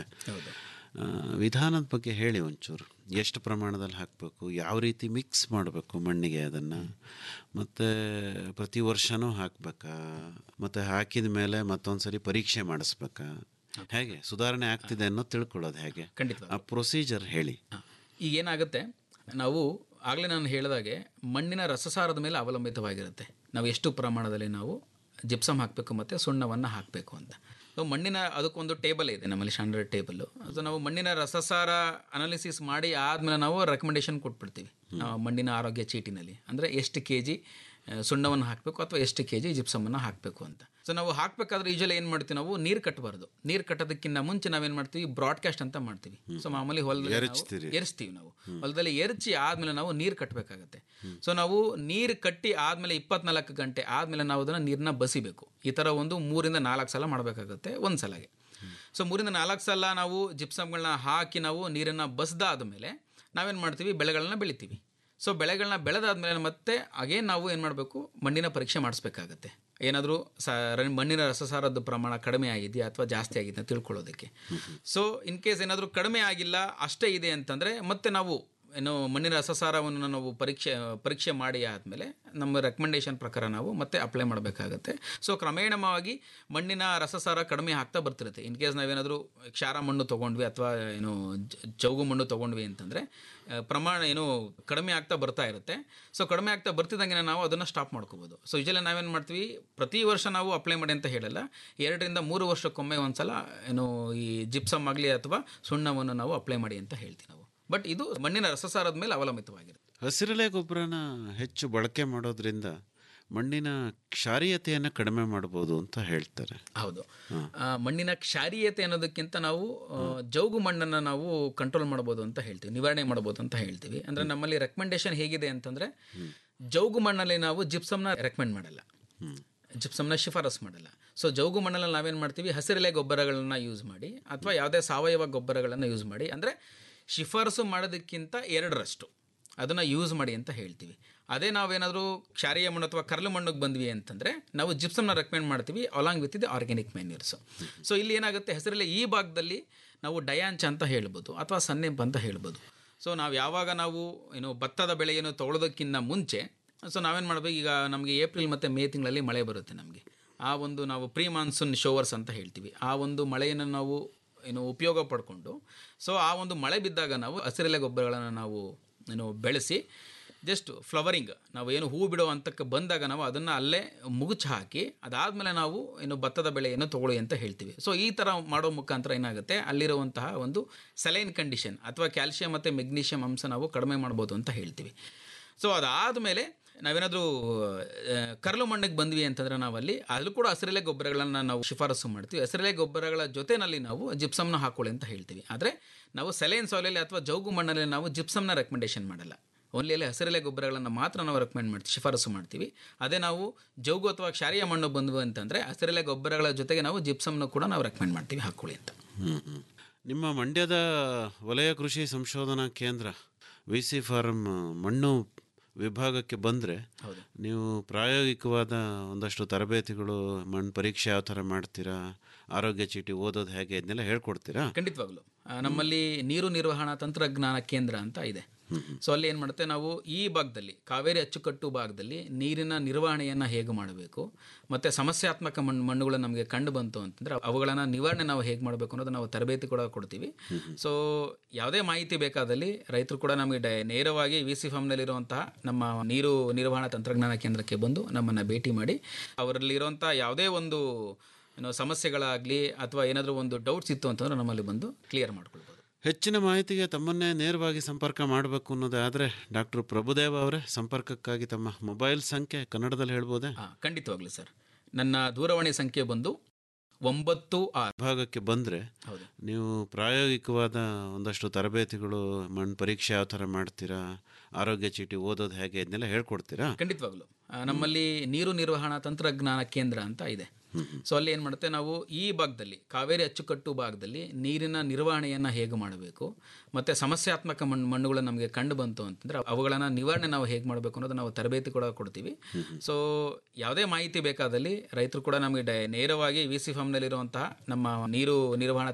ಆ, ವಿಧಾನದ ಬಗ್ಗೆ ಹೇಳಿ ಒಂಚೂರು ಎಷ್ಟು ಪ್ರಮಾಣದಲ್ಲಿ ಹಾಕಬೇಕು ಯಾವ ರೀತಿ ಮಿಕ್ಸ್ ಮಾಡಬೇಕು ಮಣ್ಣಿಗೆ ಅದನ್ನು ಮತ್ತು ಪ್ರತಿ ವರ್ಷವೂ ಹಾಕಬೇಕಾ ಮತ್ತು ಹಾಕಿದ ಮೇಲೆ ಮತ್ತೊಂದು ಸರಿ ಪರೀಕ್ಷೆ ಮಾಡಿಸ್ಬೇಕಾ ಹೇಗೆ ಸುಧಾರಣೆ ಆಗ್ತಿದೆ ಅನ್ನೋದು ತಿಳ್ಕೊಳ್ಳೋದು ಹೇಗೆ ಖಂಡಿತವಾಗಿ. ಆ ಪ್ರೊಸೀಜರ್ ಹೇಳಿ ಈಗ ಏನಾಗುತ್ತೆ ನಾವು ಆಗಲೇ ನಾನು ಹೇಳಿದಾಗೆ ಮಣ್ಣಿನ ರಸಸಾರದ ಮೇಲೆ ಅವಲಂಬಿತವಾಗಿರುತ್ತೆ ನಾವು ಎಷ್ಟು ಪ್ರಮಾಣದಲ್ಲಿ ನಾವು ಜಿಪ್ಸಮ್ ಹಾಕಬೇಕು ಮತ್ತು ಸುಣ್ಣವನ್ನು ಹಾಕಬೇಕು ಅಂತ ಸೊ ಮಣ್ಣಿನ ಅದಕ್ಕೊಂದು ಟೇಬಲ್ ಇದೆ ನಮ್ಮಲ್ಲಿ ಸ್ಟ್ಯಾಂಡರ್ಡ್ ಟೇಬಲ್ಲು ಅದು ನಾವು ಮಣ್ಣಿನ ರಸಸಾರ ಅನಾಲಿಸಿಸ್ ಮಾಡಿ ಆದಮೇಲೆ ನಾವು ರೆಕಮೆಂಡೇಶನ್ ಕೊಟ್ಬಿಡ್ತೀವಿ ನಾವು ಮಣ್ಣಿನ ಆರೋಗ್ಯ ಚೀಟಿನಲ್ಲಿ ಅಂದರೆ ಎಷ್ಟು ಕೆ ಜಿ ಸುಣ್ಣವನ್ನು ಹಾಕಬೇಕು ಅಥವಾ ಎಷ್ಟು ಕೆ ಜಿ ಜಿಪ್ಸಮನ್ನು ಹಾಕಬೇಕು ಅಂತ ಸೊ ನಾವು ಹಾಕಬೇಕಾದ್ರೆ ಯೂಶಲಿ ಏನು ಮಾಡ್ತೀವಿ ನಾವು ನೀರು ಕಟ್ಟಬಾರ್ದು ನೀರು ಕಟ್ಟೋದಕ್ಕಿಂತ ಮುಂಚೆ ನಾವೇನು ಮಾಡ್ತೀವಿ ಬ್ರಾಡ್ಕಾಸ್ಟ್ ಅಂತ ಮಾಡ್ತೀವಿ ಸೊ ಮಾಮೂಲಿ ಹೊಲದಲ್ಲಿ ನಾವು ಎರಚ್ತೀರಿ. ಎರಿಸ್ತೀವಿ ನಾವು ಹೊಲದಲ್ಲಿ ಎರಚಿ ಆದಮೇಲೆ ನಾವು ನೀರು ಕಟ್ಟಬೇಕಾಗತ್ತೆ ಸೊ ನಾವು ನೀರು ಕಟ್ಟಿ ಆದಮೇಲೆ ಇಪ್ಪತ್ನಾಲ್ಕು ಗಂಟೆ ಆದಮೇಲೆ ನಾವು ಅದನ್ನು ನೀರನ್ನ ಬಸಿಬೇಕು ಈ ಥರ ಒಂದು ಮೂರಿಂದ ನಾಲ್ಕು ಸಲ ಮಾಡಬೇಕಾಗತ್ತೆ ಒಂದು ಸಲಗೆ ಸೊ ಮೂರಿಂದ ನಾಲ್ಕು ಸಲ ನಾವು ಜಿಪ್ಸಮ್ಗಳನ್ನ ಹಾಕಿ ನಾವು ನೀರನ್ನು ಬಸ್ದಾದ ಮೇಲೆ ನಾವೇನು ಮಾಡ್ತೀವಿ ಬೆಳೆಗಳನ್ನ ಬೆಳಿತೀವಿ ಸೊ ಬೆಳೆಗಳನ್ನ ಬೆಳೆದಾದ್ಮೇಲೆ ಮತ್ತೆ ಅಗೇನ್ ನಾವು ಏನು ಮಾಡಬೇಕು ಮಣ್ಣಿನ ಪರೀಕ್ಷೆ ಮಾಡಿಸ್ಬೇಕಾಗತ್ತೆ ಏನಾದರೂ ಸ ರ- ಮಣ್ಣಿನ ರಸಸಾರದ ಪ್ರಮಾಣ ಕಡಿಮೆ ಆಗಿದೆಯಾ ಅಥವಾ ಜಾಸ್ತಿ ಆಗಿದೆ ಅಂತ ತಿಳ್ಕೊಳ್ಳೋದಕ್ಕೆ ಸೊ ಇನ್ ಕೇಸ್ ಏನಾದರೂ ಕಡಿಮೆ ಆಗಿಲ್ಲ ಅಷ್ಟೇ ಇದೆ ಅಂತಂದರೆ ಮತ್ತೆ ನಾವು ಏನು ಮಣ್ಣಿನ ರಸಸಾರವನ್ನು ನಾವು ಪರೀಕ್ಷೆ ಪರೀಕ್ಷೆ ಮಾಡಿ ಆದಮೇಲೆ ನಮ್ಮ ರೆಕಮೆಂಡೇಶನ್ ಪ್ರಕಾರ ನಾವು ಮತ್ತೆ ಅಪ್ಲೈ ಮಾಡಬೇಕಾಗತ್ತೆ ಸೊ ಕ್ರಮೇಣವಾಗಿ ಮಣ್ಣಿನ ರಸಸಾರ ಕಡಿಮೆ ಆಗ್ತಾ ಬರ್ತಿರುತ್ತೆ ಇನ್ ಕೇಸ್ ನಾವೇನಾದರೂ ಕ್ಷಾರ ಮಣ್ಣು ತೊಗೊಂಡ್ವಿ ಅಥವಾ ಏನು ಜ- ಚೌಗು ಮಣ್ಣು ತೊಗೊಂಡ್ವಿ ಅಂತಂದರೆ ಪ್ರಮಾಣ ಏನು ಕಡಿಮೆ ಆಗ್ತಾ ಬರ್ತಾ ಇರುತ್ತೆ ಸೊ ಕಡಿಮೆ ಆಗ್ತಾ ಬರ್ತಿದ್ದಂಗೆ ನಾವು ಅದನ್ನು ಸ್ಟಾಪ್ ಮಾಡ್ಕೋಬೋದು ಸೊ ಯೂಶಲಿ ನಾವೇನು ಮಾಡ್ತೀವಿ ಪ್ರತಿ ವರ್ಷ ನಾವು ಅಪ್ಲೈ ಮಾಡಿ ಅಂತ ಹೇಳಲ್ಲ ಎರಡರಿಂದ ಮೂರು ವರ್ಷಕ್ಕೊಮ್ಮೆ ಒಂದ್ಸಲ ಏನು ಈ ಜಿಪ್ಸಮ್ ಆಗಲಿ ಅಥವಾ ಸುಣ್ಣವನ್ನು ನಾವು ಅಪ್ಲೈ ಮಾಡಿ ಅಂತ ಹೇಳ್ತೀವಿ ನಾವು ಬಟ್ ಇದು ಮಣ್ಣಿನ ರಸಸಾರದ ಮೇಲೆ ಅವಲಂಬಿತವಾಗಿರುತ್ತೆ ಹಸಿರೆಲೆ ಗೊಬ್ಬರನ ಹೆಚ್ಚು ಬಳಕೆ ಮಾಡೋದ್ರಿಂದ ಮಣ್ಣಿನ ಕ್ಷಾರೀಯತೆಯನ್ನು ಕಡಿಮೆ ಮಾಡ್ಬೋದು ಅಂತ ಹೇಳ್ತಾರೆ ಹೌದು ಆ, ಮಣ್ಣಿನ ಕ್ಷಾರೀಯತೆ ಅನ್ನೋದಕ್ಕಿಂತ ನಾವು ಆ, ಜೌಗು ಮಣ್ಣನ್ನು ನಾವು ಕಂಟ್ರೋಲ್ ಮಾಡ್ಬೋದು ಅಂತ ಹೇಳ್ತೀವಿ ನಿವಾರಣೆ ಮಾಡ್ಬೋದು ಅಂತ ಹೇಳ್ತೀವಿ ಅಂದರೆ ನಮ್ಮಲ್ಲಿ ರೆಕಮೆಂಡೇಶನ್ ಹೇಗಿದೆ ಅಂತಂದರೆ ಜೌಗು ಮಣ್ಣಲ್ಲಿ ನಾವು ಜಿಪ್ಸಮ್ನ ರೆಕಮೆಂಡ್ ಮಾಡಲ್ಲ ಜಿಪ್ಸಮ್ನ ಶಿಫಾರಸ್ ಮಾಡಲ್ಲ ಸೊ ಜೌಗು ಮಣ್ಣಲ್ಲಿ ನಾವೇನು ಮಾಡ್ತೀವಿ ಹಸಿರೆಲೆ ಗೊಬ್ಬರಗಳನ್ನ ಯೂಸ್ ಮಾಡಿ ಅಥವಾ ಯಾವುದೇ ಸಾವಯವ ಗೊಬ್ಬರಗಳನ್ನು ಯೂಸ್ ಮಾಡಿ ಅಂದರೆ ಶಿಫಾರಸು ಮಾಡೋದಕ್ಕಿಂತ ಎರಡರಷ್ಟು ಅದನ್ನು ಯೂಸ್ ಮಾಡಿ ಅಂತ ಹೇಳ್ತೀವಿ ಅದೇ ನಾವೇನಾದರೂ ಕ್ಷಾರೀಯ ಮಣ್ಣು ಅಥವಾ ಕರ್ಲು ಮಣ್ಣಿಗೆ ಬಂದ್ವಿ ಅಂತಂದರೆ ನಾವು ಜಿಪ್ಸಮ್ನ ರೆಕಮೆಂಡ್ ಮಾಡ್ತೀವಿ along with the organic manures so ಇಲ್ಲಿ ಏನಾಗುತ್ತೆ ಹೆಸರಲ್ಲಿ ಈ ಭಾಗದಲ್ಲಿ ನಾವು ಡಯಾಂಚ ಅಂತ ಹೇಳ್ಬೋದು ಅಥವಾ ಸನ್ನೆಂಪ್ ಅಂತ ಹೇಳ್ಬೋದು ಸೊ ನಾವು ಯಾವಾಗ ನಾವು ಏನು ಭತ್ತದ ಬೆಳೆಯನ್ನು ತೊಗೊಳೋದಕ್ಕಿಂತ ಮುಂಚೆ ಸೊ ನಾವೇನು ಮಾಡಬೇಕು ಈಗ ನಮಗೆ ಏಪ್ರಿಲ್ ಮತ್ತು ಮೇ ತಿಂಗಳಲ್ಲಿ ಮಳೆ ಬರುತ್ತೆ ನಮಗೆ ಆ ಒಂದು ನಾವು ಪ್ರೀ ಮಾನ್ಸೂನ್ ಶೋವರ್ಸ್ ಅಂತ ಹೇಳ್ತೀವಿ ಆ ಒಂದು ಮಳೆಯನ್ನು ನಾವು ಏನು ಉಪಯೋಗ ಪಡ್ಕೊಂಡು ಸೊ ಆ ಒಂದು ಮಳೆ ಬಿದ್ದಾಗ ನಾವು ಹಸಿರೆಲೆ ಗೊಬ್ಬರಗಳನ್ನು ನಾವು ಏನು ಬೆಳೆಸಿ ಜಸ್ಟ್ ಫ್ಲವರಿಂಗ್ ನಾವು ಏನು ಹೂ ಬಿಡೋ ಹಂತಕ್ಕೆ ಬಂದಾಗ ನಾವು ಅದನ್ನು ಅಲ್ಲೇ ಮುಗುಚು ಹಾಕಿ ಅದಾದಮೇಲೆ ನಾವು ಏನು ಭತ್ತದ ಬೆಳೆಯನ್ನು ತಗೊಳ್ಳಿ ಅಂತ ಹೇಳ್ತೀವಿ ಸೊ ಈ ಥರ ಮಾಡೋ ಮುಖಾಂತರ ಏನಾಗುತ್ತೆ ಅಲ್ಲಿರುವಂತಹ ಒಂದು ಸಲೈನ್ ಕಂಡೀಷನ್ ಅಥವಾ ಕ್ಯಾಲ್ಸಿಯಂ ಮತ್ತು ಮೆಗ್ನೀಷಿಯಂ ಅಂಶ ನಾವು ಕಡಿಮೆ ಮಾಡ್ಬೋದು ಅಂತ ಹೇಳ್ತೀವಿ ಸೊ ಅದಾದಮೇಲೆ ನಾವೇನಾದರೂ ಕರಲು ಮಣ್ಣಿಗೆ ಬಂದ್ವಿ ಅಂತಂದರೆ ನಾವಲ್ಲಿ ಅಲ್ಲೂ ಕೂಡ ಹಸಿರೆಲೆ ಗೊಬ್ಬರಗಳನ್ನು ನಾವು ಶಿಫಾರಸು ಮಾಡ್ತೀವಿ ಹಸಿರೆಲೆ ಗೊಬ್ಬರಗಳ ಜೊತೆನಲ್ಲಿ ನಾವು ಜಿಪ್ಸಮ್ನ ಹಾಕೊಳ್ಳಿ ಅಂತ ಹೇಳ್ತೀವಿ ಆದರೆ ನಾವು ಸೆಲೈನ್ ಸಾಯಿಲಲ್ಲಿ ಅಥವಾ ಜೌಗು ಮಣ್ಣಲ್ಲಿ ನಾವು ಜಿಪ್ಸಮ್ನ ರೆಕಮೆಂಡೇಷನ್ ಮಾಡಲ್ಲ ಓನ್ಲಿ ಅಲ್ಲಿ ಹಸಿರೆಲೆ ಗೊಬ್ಬರಗಳನ್ನು ಮಾತ್ರ ನಾವು ರೆಕಮೆಂಡ್ ಮಾಡ್ತೀವಿ ಶಿಫಾರಸು ಮಾಡ್ತೀವಿ ಅದೇ ನಾವು ಜೌಗು ಅಥವಾ ಕ್ಷಾರಿಯ ಮಣ್ಣು ಬಂದ್ವು ಅಂತಂದರೆ ಹಸಿರೆಲೆ ಗೊಬ್ಬರಗಳ ಜೊತೆಗೆ ನಾವು ಜಿಪ್ಸಮ್ನ ಕೂಡ ನಾವು ರೆಕಮೆಂಡ್ ಮಾಡ್ತೀವಿ ಹಾಕೊಳ್ಳಿ ಅಂತ ಹ್ಮ್, ಹ್ಮ್. ನಿಮ್ಮ ಮಂಡ್ಯದ ವಲಯ ಕೃಷಿ ಸಂಶೋಧನಾ ಕೇಂದ್ರ ವಿ ಸಿ ಫಾರಂ ಮಣ್ಣು ವಿಭಾಗಕ್ಕೆ ಬಂದರೆ ನೀವು ಪ್ರಾಯೋಗಿಕವಾದ ಒಂದಷ್ಟು ತರಬೇತಿಗಳು ಮಣ್ಣು ಪರೀಕ್ಷೆ ಯಾವ ಥರ ಮಾಡ್ತೀರಾ ಆರೋಗ್ಯ ಚೀಟಿ ಓದೋದು ಹೇಗೆ ಇದನ್ನೆಲ್ಲ ಹೇಳ್ಕೊಡ್ತೀರಾ ಖಂಡಿತವಾಗ್ಲು ಆ, ನಮ್ಮಲ್ಲಿ ನೀರು ನಿರ್ವಹಣಾ ತಂತ್ರಜ್ಞಾನ ಕೇಂದ್ರ ಅಂತ ಇದೆ ಸೊ ಅಲ್ಲಿ ಏನು ಮಾಡುತ್ತೆ ನಾವು ಈ ಭಾಗದಲ್ಲಿ ಕಾವೇರಿ ಅಚ್ಚುಕಟ್ಟು ಭಾಗದಲ್ಲಿ ನೀರಿನ ನಿರ್ವಹಣೆಯನ್ನು ಹೇಗೆ ಮಾಡಬೇಕು ಮತ್ತು ಸಮಸ್ಯಾತ್ಮಕ ಮಣ್ಣು ಮಣ್ಣುಗಳು ನಮಗೆ ಕಂಡು ಬಂತು ಅಂತಂದರೆ ಅವುಗಳನ್ನು ನಿವಾರಣೆ ನಾವು ಹೇಗೆ ಮಾಡಬೇಕು ಅನ್ನೋದು ನಾವು ತರಬೇತಿ ಕೂಡ ಕೊಡ್ತೀವಿ ಸೊ ಯಾವುದೇ ಮಾಹಿತಿ ಬೇಕಾದಲ್ಲಿ ರೈತರು ಕೂಡ ನಮಗೆ ಡೈ ನೇರವಾಗಿ ವಿ ಸಿ ಫಾರ್ಮ್ನಲ್ಲಿರುವಂತಹ ನಮ್ಮ ನೀರು ನಿರ್ವಹಣಾ ತಂತ್ರಜ್ಞಾನ ಕೇಂದ್ರಕ್ಕೆ ಬಂದು ನಮ್ಮನ್ನು ಭೇಟಿ ಮಾಡಿ ಅವರಲ್ಲಿರುವಂಥ ಯಾವುದೇ ಒಂದು ಏನೋ ಸಮಸ್ಯೆಗಳಾಗಲಿ ಅಥವಾ ಏನಾದರೂ ಒಂದು ಡೌಟ್ಸ್ ಇತ್ತು ಅಂತಂದ್ರೆ ನಮ್ಮಲ್ಲಿ ಬಂದು ಕ್ಲಿಯರ್ ಮಾಡ್ಕೊಳ್ಬೋದು ಹೆಚ್ಚಿನ ಮಾಹಿತಿಗೆ ತಮ್ಮನ್ನೇ ನೇರವಾಗಿ ಸಂಪರ್ಕ ಮಾಡಬೇಕು ಅನ್ನೋದಾದರೆ ಡಾಕ್ಟರ್ ಪ್ರಭುದೇವ ಅವರೇ ಸಂಪರ್ಕಕ್ಕಾಗಿ ತಮ್ಮ ಮೊಬೈಲ್ ಸಂಖ್ಯೆ ಕನ್ನಡದಲ್ಲಿ ಹೇಳ್ಬೋದೇ ಹಾಂ ಖಂಡಿತವಾಗ್ಲಿ ಸರ್ ನನ್ನ ದೂರವಾಣಿ ಸಂಖ್ಯೆ ಬಂದು ಒಂಬತ್ತು ಆರು ವಿಭಾಗಕ್ಕೆ ಬಂದರೆ ಹೌದು ನೀವು ಪ್ರಾಯೋಗಿಕವಾದ ಒಂದಷ್ಟು ತರಬೇತಿಗಳು ಮಣ್ಣು ಪರೀಕ್ಷೆ ಯಾವ ಥರ ಮಾಡ್ತೀರಾ ಆರೋಗ್ಯ ಚೀಟಿ ಓದೋದು ಹೇಗೆ ಇದನ್ನೆಲ್ಲ ಹೇಳ್ಕೊಡ್ತೀರಾ ಖಂಡಿತವಾಗ್ಲು ಆ, ನಮ್ಮಲ್ಲಿ ನೀರು ನಿರ್ವಹಣಾ ತಂತ್ರಜ್ಞಾನ ಕೇಂದ್ರ ಅಂತ ಇದೆ ಸೊ ಅಲ್ಲಿ ಏನು ಮಾಡುತ್ತೆ ನಾವು ಈ ಭಾಗದಲ್ಲಿ ಕಾವೇರಿ ಅಚ್ಚುಕಟ್ಟು ಭಾಗದಲ್ಲಿ ನೀರಿನ ನಿರ್ವಹಣೆಯನ್ನು ಹೇಗೆ ಮಾಡಬೇಕು ಮತ್ತು ಸಮಸ್ಯಾತ್ಮಕ ಮಣ್ಣು ಮಣ್ಣುಗಳು ನಮಗೆ ಕಂಡು ಬಂತು ಅಂತಂದರೆ ಅವುಗಳನ್ನು ನಿವಾರಣೆ ನಾವು ಹೇಗೆ ಮಾಡಬೇಕು ಅನ್ನೋದು ನಾವು ತರಬೇತಿ ಕೂಡ ಕೊಡ್ತೀವಿ ಸೊ ಯಾವುದೇ ಮಾಹಿತಿ ಬೇಕಾದಲ್ಲಿ ರೈತರು ಕೂಡ ನಮಗೆ ಡೈ ನೇರವಾಗಿ ವಿ ಸಿ ಫಾರ್ಮ್ನಲ್ಲಿರುವಂತಹ ನಮ್ಮ ನೀರು ನಿರ್ವಹಣಾ